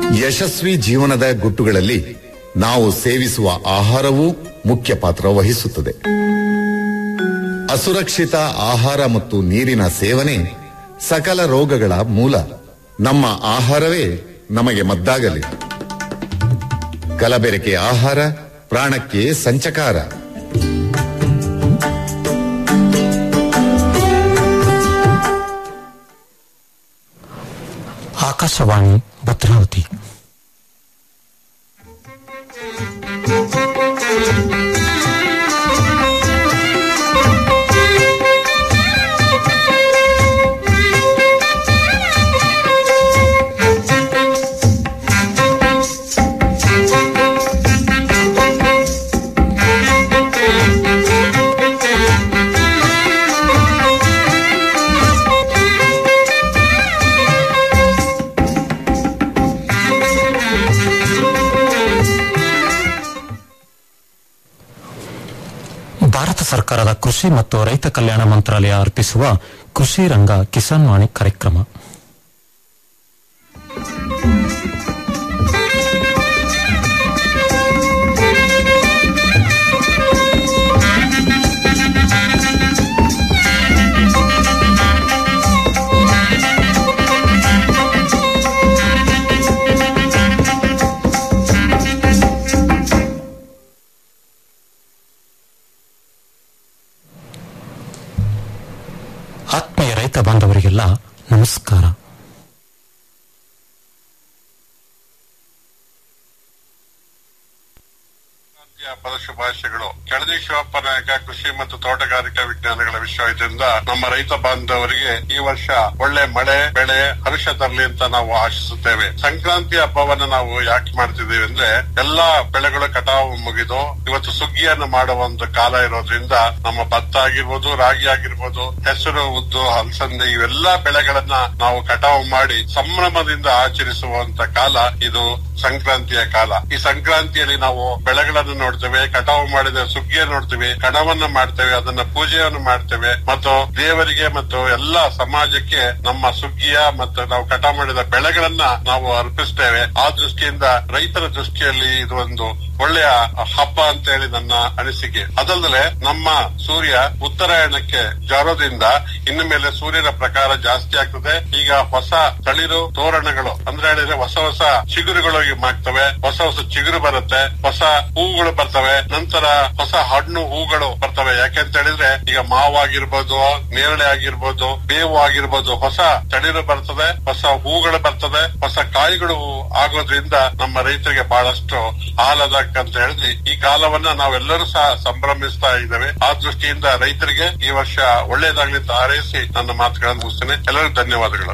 ಯಶಸ್ವಿ ಜೀವನದ ಗುಟ್ಟುಗಳಲ್ಲಿ ನಾವು ಸೇವಿಸುವ ಆಹಾರವೂ ಮುಖ್ಯ ಪಾತ್ರ ವಹಿಸುತ್ತದೆ ಅಸುರಕ್ಷಿತ ಆಹಾರ ಮತ್ತು ನೀರಿನ ಸೇವನೆ ಸಕಲ ರೋಗಗಳ ಮೂಲ ನಮ್ಮ ಆಹಾರವೇ ನಮಗೆ ಮದ್ದಾಗಲಿ ಕಲಬೆರಕೆ ಆಹಾರ ಪ್ರಾಣಕ್ಕೆ ಸಂಚಕಾರ ಆಕಾಶವಾಣಿ ಭದ್ರಾವತಿ ಭಾರತ ಸರ್ಕಾರದ ಕೃಷಿ ಮತ್ತು ರೈತ ಕಲ್ಯಾಣ ಮಂತ್ರಾಲಯ ಅರ್ಪಿಸುವ ಕೃಷಿ ರಂಗ ಕಿಸಾನ್ ವಾಣಿ ಕಾರ್ಯಕ್ರಮ ಆತ್ಮೀಯ ರೈತ ಬಾಂಧವರಿಗೆಲ್ಲ ನಮಸ್ಕಾರ ಸಂಕ್ರಾಂತಿಯ ಪದಶುಭಾಶಯಗಳು ಕೆಳದಿ ಶಿವಪ್ಪ ನಾಯಕ ಕೃಷಿ ಮತ್ತು ತೋಟಗಾರಿಕಾ ವಿಜ್ಞಾನಗಳ ವಿಶ್ವವಿದ್ಯಾಲಯದಿಂದ ನಮ್ಮ ರೈತ ಬಾಂಧವರಿಗೆ ಈ ವರ್ಷ ಒಳ್ಳೆ ಮಳೆ ಬೆಳೆ ಹರ್ಷ ತರಲಿ ಅಂತ ನಾವು ಆಶಿಸುತ್ತೇವೆ ಸಂಕ್ರಾಂತಿ ಹಬ್ಬವನ್ನ ನಾವು ಯಾಕೆ ಮಾಡ್ತಿದ್ದೀವಿ ಅಂದ್ರೆ ಎಲ್ಲಾ ಬೆಳೆಗಳು ಕಟಾವು ಮುಗಿದು ಇವತ್ತು ಸುಗ್ಗಿಯನ್ನು ಮಾಡುವ ಒಂದು ಕಾಲ ಇರೋದ್ರಿಂದ ನಮ್ಮ ಭತ್ತ ಆಗಿರ್ಬೋದು ರಾಗಿ ಆಗಿರ್ಬೋದು ಹೆಸರು ಉದ್ದು ಹಲಸಂದೆ ಇವೆಲ್ಲಾ ಬೆಳೆಗಳನ್ನ ನಾವು ಕಟಾವು ಮಾಡಿ ಸಂಭ್ರಮದಿಂದ ಆಚರಿಸುವಂತ ಕಾಲ ಇದು ಸಂಕ್ರಾಂತಿಯ ಕಾಲ ಈ ಸಂಕ್ರಾಂತಿಯಲ್ಲಿ ನಾವು ಬೆಳೆಗಳನ್ನು ನೋಡ್ತೇವೆ ಕಟಾವು ಮಾಡಿದ ಸುಗ್ಗಿಯ ನೋಡ್ತೇವೆ ಕಣವನ್ನ ಮಾಡ್ತೇವೆ ಅದನ್ನ ಪೂಜೆಯನ್ನು ಮಾಡ್ತೇವೆ ಮತ್ತು ದೇವರಿಗೆ ಮತ್ತು ಎಲ್ಲಾ ಸಮಾಜಕ್ಕೆ ನಮ್ಮ ಸುಗ್ಗಿಯ ಮತ್ತು ನಾವು ಕಟಾವು ಮಾಡಿದ ಬೆಳೆಗಳನ್ನ ನಾವು ಅರ್ಪಿಸ್ತೇವೆ ಆ ದೃಷ್ಟಿಯಿಂದ ರೈತರ ದೃಷ್ಟಿಯಲ್ಲಿ ಇದು ಒಂದು ಒಳ್ಳೆಯ ಹಬ್ಬ ಅಂತ ಹೇಳಿ ನನ್ನ ಅನಿಸಿಕೆ ಅದಲ್ಲದೆ ನಮ್ಮ ಸೂರ್ಯ ಉತ್ತರಾಯಣಕ್ಕೆ ಜಾರೋದ್ರಿಂದ ಇನ್ನು ಮೇಲೆ ಸೂರ್ಯನ ಪ್ರಕಾರ ಜಾಸ್ತಿ ಆಗ್ತದೆ ಈಗ ಹೊಸ ತಳಿರು ತೋರಣಗಳು ಅಂದ್ರೆ ಹೇಳಿದ್ರೆ ಹೊಸ ಹೊಸ ಚಿಗುರುಗಳು ಈಗ ಮಾಗ್ತವೆ ಹೊಸ ಹೊಸ ಚಿಗುರು ಬರುತ್ತೆ ಹೊಸ ಹೂಗಳು ಬರ್ತವೆ ನಂತರ ಹೊಸ ಹಣ್ಣು ಹೂಗಳು ಬರ್ತವೆ ಯಾಕೆಂತ ಹೇಳಿದ್ರೆ ಈಗ ಮಾವಾಗಿರ್ಬೋದು ನೇರಳೆ ಆಗಿರ್ಬೋದು ಬೇವು ಆಗಿರ್ಬೋದು ಹೊಸ ತಳಿರು ಬರ್ತದೆ ಹೊಸ ಹೂಗಳು ಬರ್ತದೆ ಹೊಸ ಕಾಯಿಗಳು ಆಗೋದ್ರಿಂದ ನಮ್ಮ ರೈತರಿಗೆ ಬಹಳಷ್ಟು ಆಹ್ಲಾದಕ ಅಂತ ಹೇಳಿದ್ರೆ ಈ ಕಾಲವನ್ನ ನಾವೆಲ್ಲರೂ ಸಹ ಸಂಭ್ರಮಿಸ್ತಾ ಇದ್ದೇವೆ ಆ ದೃಷ್ಟಿಯಿಂದ ರೈತರಿಗೆ ಈ ವರ್ಷ ಒಳ್ಳೇದಾಗ್ಲಿ ಅಂತ ಹಾರೈಸಿ ನನ್ನ ಮಾತುಗಳನ್ನು ಮುಗಿಸ್ತೇನೆ ಎಲ್ಲರಿಗೂ ಧನ್ಯವಾದಗಳು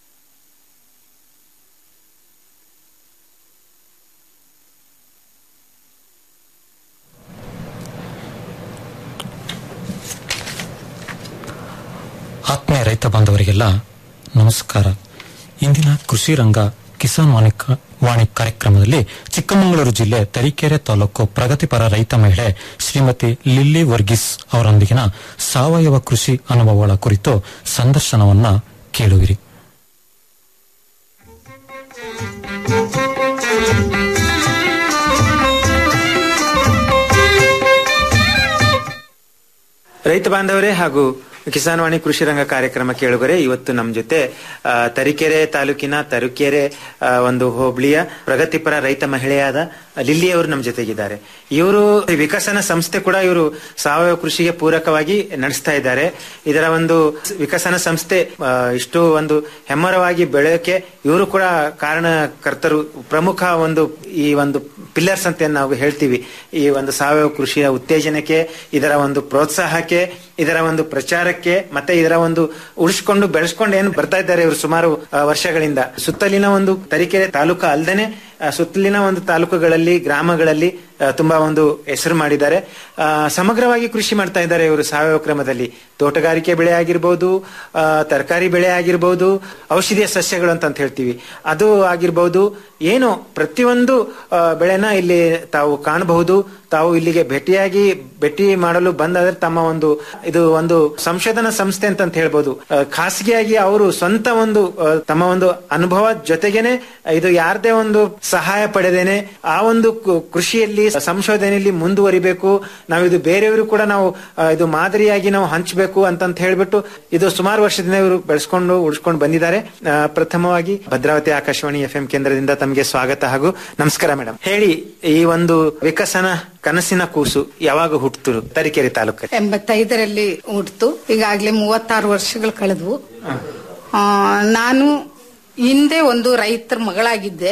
ಆತ್ಮೀಯ ರೈತ ಬಾಂಧವರಿಗೆಲ್ಲ ನಮಸ್ಕಾರ ಇಂದಿನ ಕೃಷಿ ರಂಗ ಕಿಸಾನ್ ವಾಣಿ ಕ- ವಾಣಿ ಕಾರ್ಯಕ್ರಮದಲ್ಲಿ ಚಿಕ್ಕಮಗಳೂರು ಜಿಲ್ಲೆ ತರೀಕೆರೆ ತಾಲೂಕು ಪ್ರಗತಿಪರ ರೈತ ಮಹಿಳೆ ಶ್ರೀಮತಿ ಲಿಲ್ಲಿ ವರ್ಗೀಸ್ ಅವರೊಂದಿಗಿನ ಸಾವಯವ ಕೃಷಿ ಅನುಭವಗಳ ಕುರಿತು ಸಂದರ್ಶನವನ್ನ ಕೇಳುವಿರಿ ರೈತ ಬಾಂಧವರೇ ಹಾಗೂ ಕಿಸಾನ್ ವಾಣಿ ಕೃಷಿ ರಂಗ ಕಾರ್ಯಕ್ರಮ ಕೇಳುಗರೆ ಇವತ್ತು ನಮ್ಮ ಜೊತೆ ಆ, ತರೀಕೆರೆ ತಾಲೂಕಿನ ತರೀಕೆರೆ ಆ, ಒಂದು ಹೋಬಳಿಯ ಪ್ರಗತಿಪರ ರೈತ ಮಹಿಳೆಯಾದ ಲಿಲ್ಲಿ ಅವರು ನಮ್ಮ ಜೊತೆಗಿದ್ದಾರೆ ಇವರು ವಿಕಸನ ಸಂಸ್ಥೆ ಕೂಡ ಇವರು ಸಾವಯವ ಕೃಷಿಗೆ ಪೂರಕವಾಗಿ ನಡೆಸ್ತಾ ಇದ್ದಾರೆ ಇದರ ಒಂದು ವಿಕಸನ ಸಂಸ್ಥೆ ಆ, ಇಷ್ಟು ಒಂದು ಹೆಮ್ಮರವಾಗಿ ಬೆಳೆಯೋಕೆ ಇವರು ಕೂಡ ಕಾರಣಕರ್ತರು ಪ್ರಮುಖ ಒಂದು ಈ ಒಂದು ಪಿಲ್ಲರ್ಸ್ ಅಂತ ಏನ್ ನಾವು ಹೇಳ್ತೀವಿ ಈ ಒಂದು ಸಾವಯವ ಕೃಷಿಯ ಉತ್ತೇಜನಕ್ಕೆ ಇದರ ಒಂದು ಪ್ರೋತ್ಸಾಹಕ್ಕೆ ಇದರ ಒಂದು ಪ್ರಚಾರಕ್ಕೆ ಮತ್ತೆ ಇದರ ಒಂದು ಉಳಿಸ್ಕೊಂಡು ಬೆಳೆಸ್ಕೊಂಡು ಏನು ಬರ್ತಾ ಇದ್ದಾರೆ ಇವರು ಸುಮಾರು ಆ, ವರ್ಷಗಳಿಂದ ಸುತ್ತಲಿನ ಒಂದು ತರೀಕೆರೆ ತಾಲೂಕು ಅಲ್ದೇನೆ ಆ, ಸುತ್ತಲಿನ ಒಂದು ತಾಲೂಕುಗಳಲ್ಲಿ ಗ್ರಾಮಗಳಲ್ಲಿ ಆ, ತುಂಬಾ ಒಂದು ಹೆಸರು ಮಾಡಿದ್ದಾರೆ ಆ, ಸಮಗ್ರವಾಗಿ ಕೃಷಿ ಮಾಡ್ತಾ ಇದ್ದಾರೆ ಇವರು ಸಾವಯವ ಕ್ರಮದಲ್ಲಿ ತೋಟಗಾರಿಕೆ ಬೆಳೆ ಆಗಿರ್ಬೋದು ಆ, ತರಕಾರಿ ಬೆಳೆ ಆಗಿರ್ಬೋದು ಔಷಧೀಯ ಸಸ್ಯಗಳು ಅಂತ ಅಂತ ಹೇಳ್ತೀವಿ ಅದು ಆಗಿರ್ಬೋದು ಏನು ಪ್ರತಿಯೊಂದು ಆ, ಬೆಳೆನ ಇಲ್ಲಿ ತಾವು ಕಾಣಬಹುದು ತಾವು ಇಲ್ಲಿಗೆ ಭೇಟಿಯಾಗಿ ಭೇಟಿ ಮಾಡಲು ಬಂದಾದ್ರೆ ತಮ್ಮ ಒಂದು ಇದು ಒಂದು ಸಂಶೋಧನಾ ಸಂಸ್ಥೆ ಅಂತ ಹೇಳ್ಬೋದು ಆ, ಖಾಸಗಿಯಾಗಿ ಅವರು ಸ್ವಂತ ಒಂದು ಆ, ತಮ್ಮ ಒಂದು ಅನುಭವ ಜೊತೆಗೇನೆ ಇದು ಯಾರದೇ ಒಂದು ಸಹಾಯ ಪಡೆದೇನೆ ಆ ಒಂದು ಕು- ಕೃಷಿಯಲ್ಲಿ ಸಂಶೋಧನೆಯಲ್ಲಿ ಮುಂದುವರಿಬೇಕು ನಾವು ಇದು ಬೇರೆಯವರು ಕೂಡ ನಾವು ಆ, ಇದು ಮಾದರಿಯಾಗಿ ನಾವು ಹಂಚಬೇಕು ಅಂತಂತ ಹೇಳ್ಬಿಟ್ಟು ಇದು ಸುಮಾರು ವರ್ಷದಿಂದ ಇವರು ಬೆಳೆಸ್ಕೊಂಡು ಉಳಿಸ್ಕೊಂಡು ಬಂದಿದ್ದಾರೆ ಆ, ಪ್ರಥಮವಾಗಿ ಭದ್ರಾವತಿ ಆಕಾಶವಾಣಿ ಎಫ್ ಕೇಂದ್ರದಿಂದ ತಮಗೆ ಸ್ವಾಗತ ಹಾಗೂ ನಮಸ್ಕಾರ ಮೇಡಮ್ ಹೇಳಿ ಈ ಒಂದು ವಿಕಸನ ಕನಸಿನ ಕೂಸು ಯಾವಾಗ ಹುಟ್ಟಿತು ತರೀಕೆರೆ ತಾಲೂಕಲ್ಲಿ ಎಂಬತ್ತೈದರಲ್ಲಿ ಹುಟ್ಟಿತು ಈಗಾಗಲೇ ಮೂವತ್ತಾರು ವರ್ಷಗಳು ಕಳೆದ್ವು ಆ, ನಾನು ಹಿಂದೆ ಒಂದು ರೈತರ ಮಗಳಾಗಿದ್ದೆ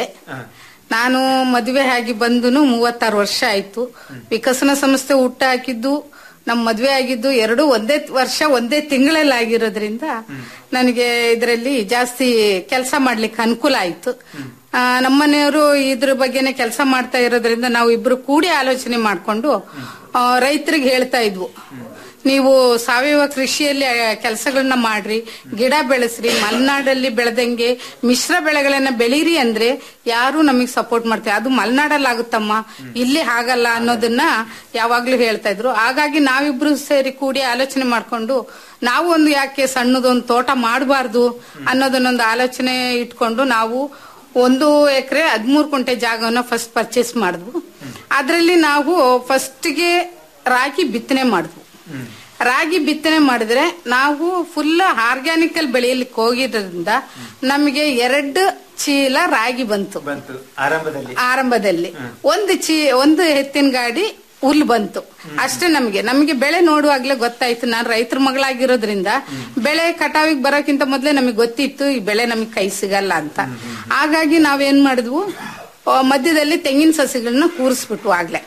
ನಾನು ಮದುವೆ ಆಗಿ ಬಂದು ಮೂವತ್ತಾರು ವರ್ಷ ಆಯ್ತು ವಿಕಸನ ಸಂಸ್ಥೆ ಹುಟ್ಟ ಹಾಕಿದ್ದು ನಮ್ಮ ಮದುವೆ ಆಗಿದ್ದು ಎರಡು ಒಂದೇ ವರ್ಷ ಒಂದೇ ತಿಂಗಳಲ್ಲಿ ಆಗಿರೋದ್ರಿಂದ ನನಗೆ ಇದರಲ್ಲಿ ಜಾಸ್ತಿ ಕೆಲಸ ಮಾಡ್ಲಿಕ್ಕೆ ಅನುಕೂಲ ಆಯ್ತು ಆ, ನಮ್ಮನೆಯವರು ಇದ್ರ ಬಗ್ಗೆನೆ ಕೆಲಸ ಮಾಡ್ತಾ ಇರೋದ್ರಿಂದ ನಾವು ಇಬ್ರು ಕೂಡಿ ಆಲೋಚನೆ ಮಾಡ್ಕೊಂಡು ಆ, ರೈತರಿಗೆ ಹೇಳ್ತಾ ಇದ್ವು ನೀವು ಸಾವಯವ ಕೃಷಿಯಲ್ಲಿ ಕೆಲಸಗಳನ್ನ ಮಾಡ್ರಿ ಗಿಡ ಬೆಳೆಸ್ರಿ ಮಲೆನಾಡಲ್ಲಿ ಬೆಳೆದಂಗೆ ಮಿಶ್ರ ಬೆಳೆಗಳನ್ನ ಬೆಳೀರಿ ಅಂದ್ರೆ ಯಾರು ನಮಗೆ ಸಪೋರ್ಟ್ ಮಾಡ್ತಾರೆ ಅದು ಮಲೆನಾಡಲ್ಲಿ ಆಗುತ್ತಮ್ಮ ಇಲ್ಲಿ ಆಗಲ್ಲ ಅನ್ನೋದನ್ನ ಯಾವಾಗ್ಲೂ ಹೇಳ್ತಾ ಇದ್ರು ಹಾಗಾಗಿ ನಾವಿಬ್ರು ಸೇರಿ ಕೂಡಿ ಆಲೋಚನೆ ಮಾಡ್ಕೊಂಡು ನಾವು ಒಂದು ಯಾಕೆ ಸಣ್ಣದೊಂದು ತೋಟ ಮಾಡಬಾರ್ದು ಅನ್ನೋದನ್ನೊಂದು ಆಲೋಚನೆ ಇಟ್ಕೊಂಡು ನಾವು ಒಂದು ಎಕರೆ ಹದಿಮೂರು ಕುಂಟೆ ಜಾಗವನ್ನ ಫಸ್ಟ್ ಪರ್ಚೇಸ್ ಮಾಡಿದ್ವು ಅದರಲ್ಲಿ ನಾವು ಫಸ್ಟ್ಗೆ ರಾಗಿ ಬಿತ್ತನೆ ಮಾಡಿದ್ವು ರಾಗಿ ಬಿತ್ತನೆ ಮಾಡಿದ್ರೆ ನಾವು ಫುಲ್ ಆರ್ಗ್ಯಾನಿಕಲ್ ಬೆಳೆಯಲಿಕ್ಕೆ ಹೋಗಿದ್ರಿಂದ ನಮಗೆ ಎರಡು ಚೀಲ ರಾಗಿ ಬಂತು ಬಂತು ಆರಂಭದಲ್ಲಿ ಆರಂಭದಲ್ಲಿ ಒಂದು ಚೀ ಒಂದು ಎತ್ತಿನ ಗಾಡಿ ಹುಲ್ ಬಂತು ಅಷ್ಟೇ ನಮಗೆ ನಮಗೆ ಬೆಳೆ ನೋಡುವಾಗ್ಲೇ ಗೊತ್ತಾಯ್ತು ನಾನು ರೈತರ ಮಗಳಾಗಿರೋದ್ರಿಂದ ಬೆಳೆ ಕಟಾವಿಗೆ ಬರೋಕ್ಕಿಂತ ಮೊದ್ಲೇ ನಮಗೆ ಗೊತ್ತಿತ್ತು ಈ ಬೆಳೆ ನಮಗೆ ಕೈ ಸಿಗಲ್ಲ ಅಂತ ಹಾಗಾಗಿ ನಾವೇನ್ ಮಾಡಿದ್ವು ಆ, ಮಧ್ಯದಲ್ಲಿ ತೆಂಗಿನ ಸಸಿಗಳನ್ನ ಕೂರಿಸ್ಬಿಟ್ವು ಆಗ್ಲೇ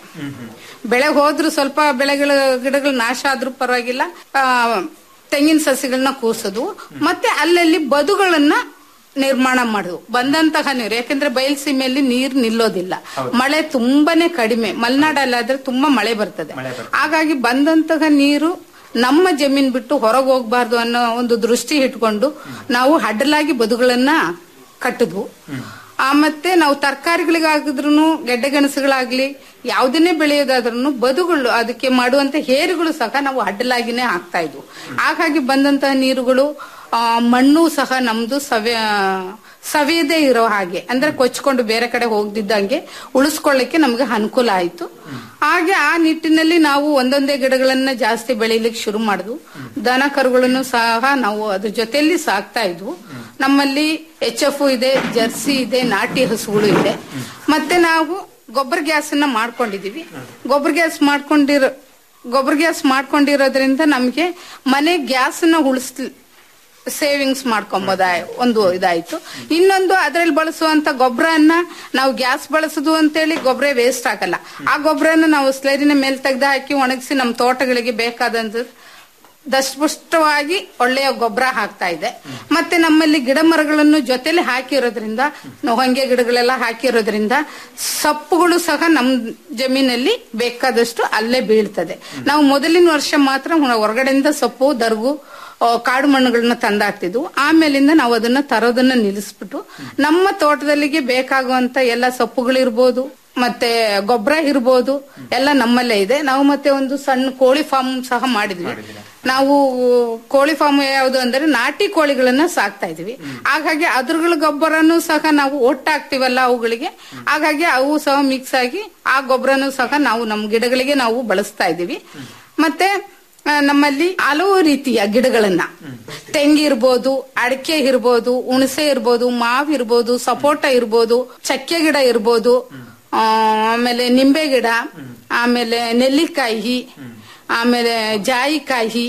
ಬೆಳೆ ಹೋದ್ರು ಸ್ವಲ್ಪ ಬೆಳೆಗಳ ಗಿಡಗಳು ನಾಶ ಆದ್ರೂ ಪರವಾಗಿಲ್ಲ ಆ, ತೆಂಗಿನ ಸಸಿಗಳನ್ನ ಕೂರ್ಸೋದು ಮತ್ತೆ ಅಲ್ಲಲ್ಲಿ ಬದುಗಳನ್ನ ನಿರ್ಮಾಣ ಮಾಡುದು ಬಂದಂತಹ ನೀರು ಯಾಕಂದ್ರೆ ಬಯಲ್ಸೀಮೆಯಲ್ಲಿ ನೀರು ನಿಲ್ಲೋದಿಲ್ಲ ಮಳೆ ತುಂಬಾನೇ ಕಡಿಮೆ ಮಲೆನಾಡಲ್ಲಾದ್ರೆ ತುಂಬಾ ಮಳೆ ಬರ್ತದೆ ಹಾಗಾಗಿ ಬಂದಂತಹ ನೀರು ನಮ್ಮ ಜಮೀನ್ ಬಿಟ್ಟು ಹೊರಗೆ ಹೋಗ್ಬಾರ್ದು ಅನ್ನೋ ಒಂದು ದೃಷ್ಟಿ ಇಟ್ಕೊಂಡು ನಾವು ಅಡ್ಡಲಾಗಿ ಬದುಗಳನ್ನ ಕಟ್ಟಿದ್ವು ಆ ಮತ್ತೆ ನಾವು ತರಕಾರಿಗಳಿಗಾಗಿದ್ರು ಗೆಡ್ಡೆ ಗೆಣಸುಗಳಾಗ್ಲಿ ಯಾವುದನ್ನೇ ಬೆಳೆಯೋದಾದ್ರೂ ಬದುಗಳು ಅದಕ್ಕೆ ಮಾಡುವಂತ ಹೇರುಗಳು ಸಹ ನಾವು ಅಡ್ಡಲಾಗಿನೇ ಹಾಕ್ತಾ ಇದ್ವು ಹಾಗಾಗಿ ಬಂದಂತಹ ನೀರುಗಳು ಆ, ಮಣ್ಣು ಸಹ ನಮ್ದು ಸವೆ ಸವಿಯದೇ ಇರೋ ಹಾಗೆ ಅಂದ್ರೆ ಕೊಚ್ಕೊಂಡು ಬೇರೆ ಕಡೆ ಹೋಗ್ದಿದ್ದಂಗೆ ಉಳಿಸ್ಕೊಳ್ಳಿಕ್ಕೆ ನಮ್ಗೆ ಅನುಕೂಲ ಆಯ್ತು ಹಾಗೆ ಆ ನಿಟ್ಟಿನಲ್ಲಿ ನಾವು ಒಂದೊಂದೇ ಗಿಡಗಳನ್ನ ಜಾಸ್ತಿ ಬೆಳೀಲಿಕ್ಕೆ ಶುರು ಮಾಡಿದ್ವು ದನ ಕರುಗಳನ್ನು ಸಹ ನಾವು ಅದ್ರ ಜೊತೆಯಲ್ಲಿ ಸಾಕ್ತಾ ಇದ್ವು ನಮ್ಮಲ್ಲಿ ಎಚ್ ಎಫ್ ಇದೆ ಜರ್ಸಿ ಇದೆ ನಾಟಿ ಹಸುಗಳು ಇದೆ ಮತ್ತೆ ನಾವು ಗೊಬ್ಬರ ಗ್ಯಾಸ್ ಅನ್ನ ಮಾಡ್ಕೊಂಡಿದೀವಿ ಗೊಬ್ಬರ ಗ್ಯಾಸ್ ಮಾಡ್ಕೊಂಡಿರೋ ಗೊಬ್ಬರ ಗ್ಯಾಸ್ ಮಾಡ್ಕೊಂಡಿರೋದ್ರಿಂದ ನಮ್ಗೆ ಮನೆ ಗ್ಯಾಸ್ ನ ಉಳಿಸ್ ಸೇವಿಂಗ್ಸ್ ಮಾಡ್ಕೊಂಬೋದ ಒಂದು ಇದಾಯ್ತು ಇನ್ನೊಂದು ಅದರಲ್ಲಿ ಬಳಸುವಂತ ಗೊಬ್ಬರನ್ನ ನಾವು ಗ್ಯಾಸ್ ಬಳಸುದು ಅಂತೇಳಿ ಗೊಬ್ಬರ ವೇಸ್ಟ್ ಆಗಲ್ಲ ಆ ಗೊಬ್ಬರನ ನಾವು ಸ್ಲೇರಿನ ಮೇಲೆ ತೆಗೆದು ಹಾಕಿ ಒಣಗಿಸಿ ನಮ್ಮ ತೋಟಗಳಿಗೆ ಬೇಕಾದಂತ ದಷ್ಟಪುಷ್ಟವಾಗಿ ಒಳ್ಳೆಯ ಗೊಬ್ಬರ ಹಾಕ್ತಾ ಇದೆ ಮತ್ತೆ ನಮ್ಮಲ್ಲಿ ಗಿಡ ಮರಗಳನ್ನು ಜೊತೆಲಿ ಹಾಕಿರೋದ್ರಿಂದ ನಾವು ಹೊಂಗೆ ಗಿಡಗಳೆಲ್ಲ ಹಾಕಿರೋದ್ರಿಂದ ಸೊಪ್ಪುಗಳು ಸಹ ನಮ್ಮ ಜಮೀನಲ್ಲಿ ಬೇಕಾದಷ್ಟು ಅಲ್ಲೇ ಬೀಳ್ತದೆ ನಾವು ಮೊದಲಿನ ವರ್ಷ ಮಾತ್ರ ಹೊರಗಡೆಯಿಂದ ಸೊಪ್ಪು ದರ್ಗು ಆ, ಕಾಡು ಮಣ್ಣುಗಳನ್ನ ತಂದಾಕ್ತಿದ್ವು ಆಮೇಲಿಂದ ನಾವು ಅದನ್ನ ತರೋದನ್ನ ನಿಲ್ಲಿಸ್ಬಿಟ್ಟು ನಮ್ಮ ತೋಟದಲ್ಲಿಗೆ ಬೇಕಾಗುವಂತ ಎಲ್ಲ ಸೊಪ್ಪುಗಳಿರ್ಬೋದು ಮತ್ತೆ ಗೊಬ್ಬರ ಇರ್ಬೋದು ಎಲ್ಲ ನಮ್ಮಲ್ಲೇ ಇದೆ ನಾವು ಮತ್ತೆ ಒಂದು ಸಣ್ಣ ಕೋಳಿ ಫಾರ್ಮ್ ಸಹ ಮಾಡಿದ್ವಿ ನಾವು ಕೋಳಿ ಫಾರ್ಮ್ ಯಾವುದು ಅಂದ್ರೆ ನಾಟಿ ಕೋಳಿಗಳನ್ನ ಸಾಕ್ತಾ ಇದೀವಿ ಹಾಗಾಗಿ ಅದ್ರಗಳ ಗೊಬ್ಬರನು ಸಹ ನಾವು ಒಟ್ಟಾಗ್ತಿವಲ್ಲ ಅವುಗಳಿಗೆ ಹಾಗಾಗಿ ಅವು ಸಹ ಮಿಕ್ಸ್ ಆಗಿ ಆ ಗೊಬ್ಬರನು ಸಹ ನಾವು ನಮ್ಮ ಗಿಡಗಳಿಗೆ ನಾವು ಬಳಸ್ತಾ ಇದೀವಿ ಮತ್ತೆ ಆ, ನಮ್ಮಲ್ಲಿ ಹಲವು ರೀತಿಯ ಗಿಡಗಳನ್ನ ತೆಂಗಿರ್ಬೋದು ಅಡಿಕೆ ಇರ್ಬೋದು ಹುಣಸೆ ಇರ್ಬೋದು ಮಾವ್ ಇರ್ಬೋದು ಸಪೋಟ ಇರ್ಬೋದು ಚಕ್ಕೆ ಗಿಡ ಇರ್ಬೋದು ಆ, ಆಮೇಲೆ ನಿಂಬೆ ಗಿಡ ಆಮೇಲೆ ನೆಲ್ಲಿಕಾಯಿ ಆಮೇಲೆ ಜಾಯಿಕಾಯಿ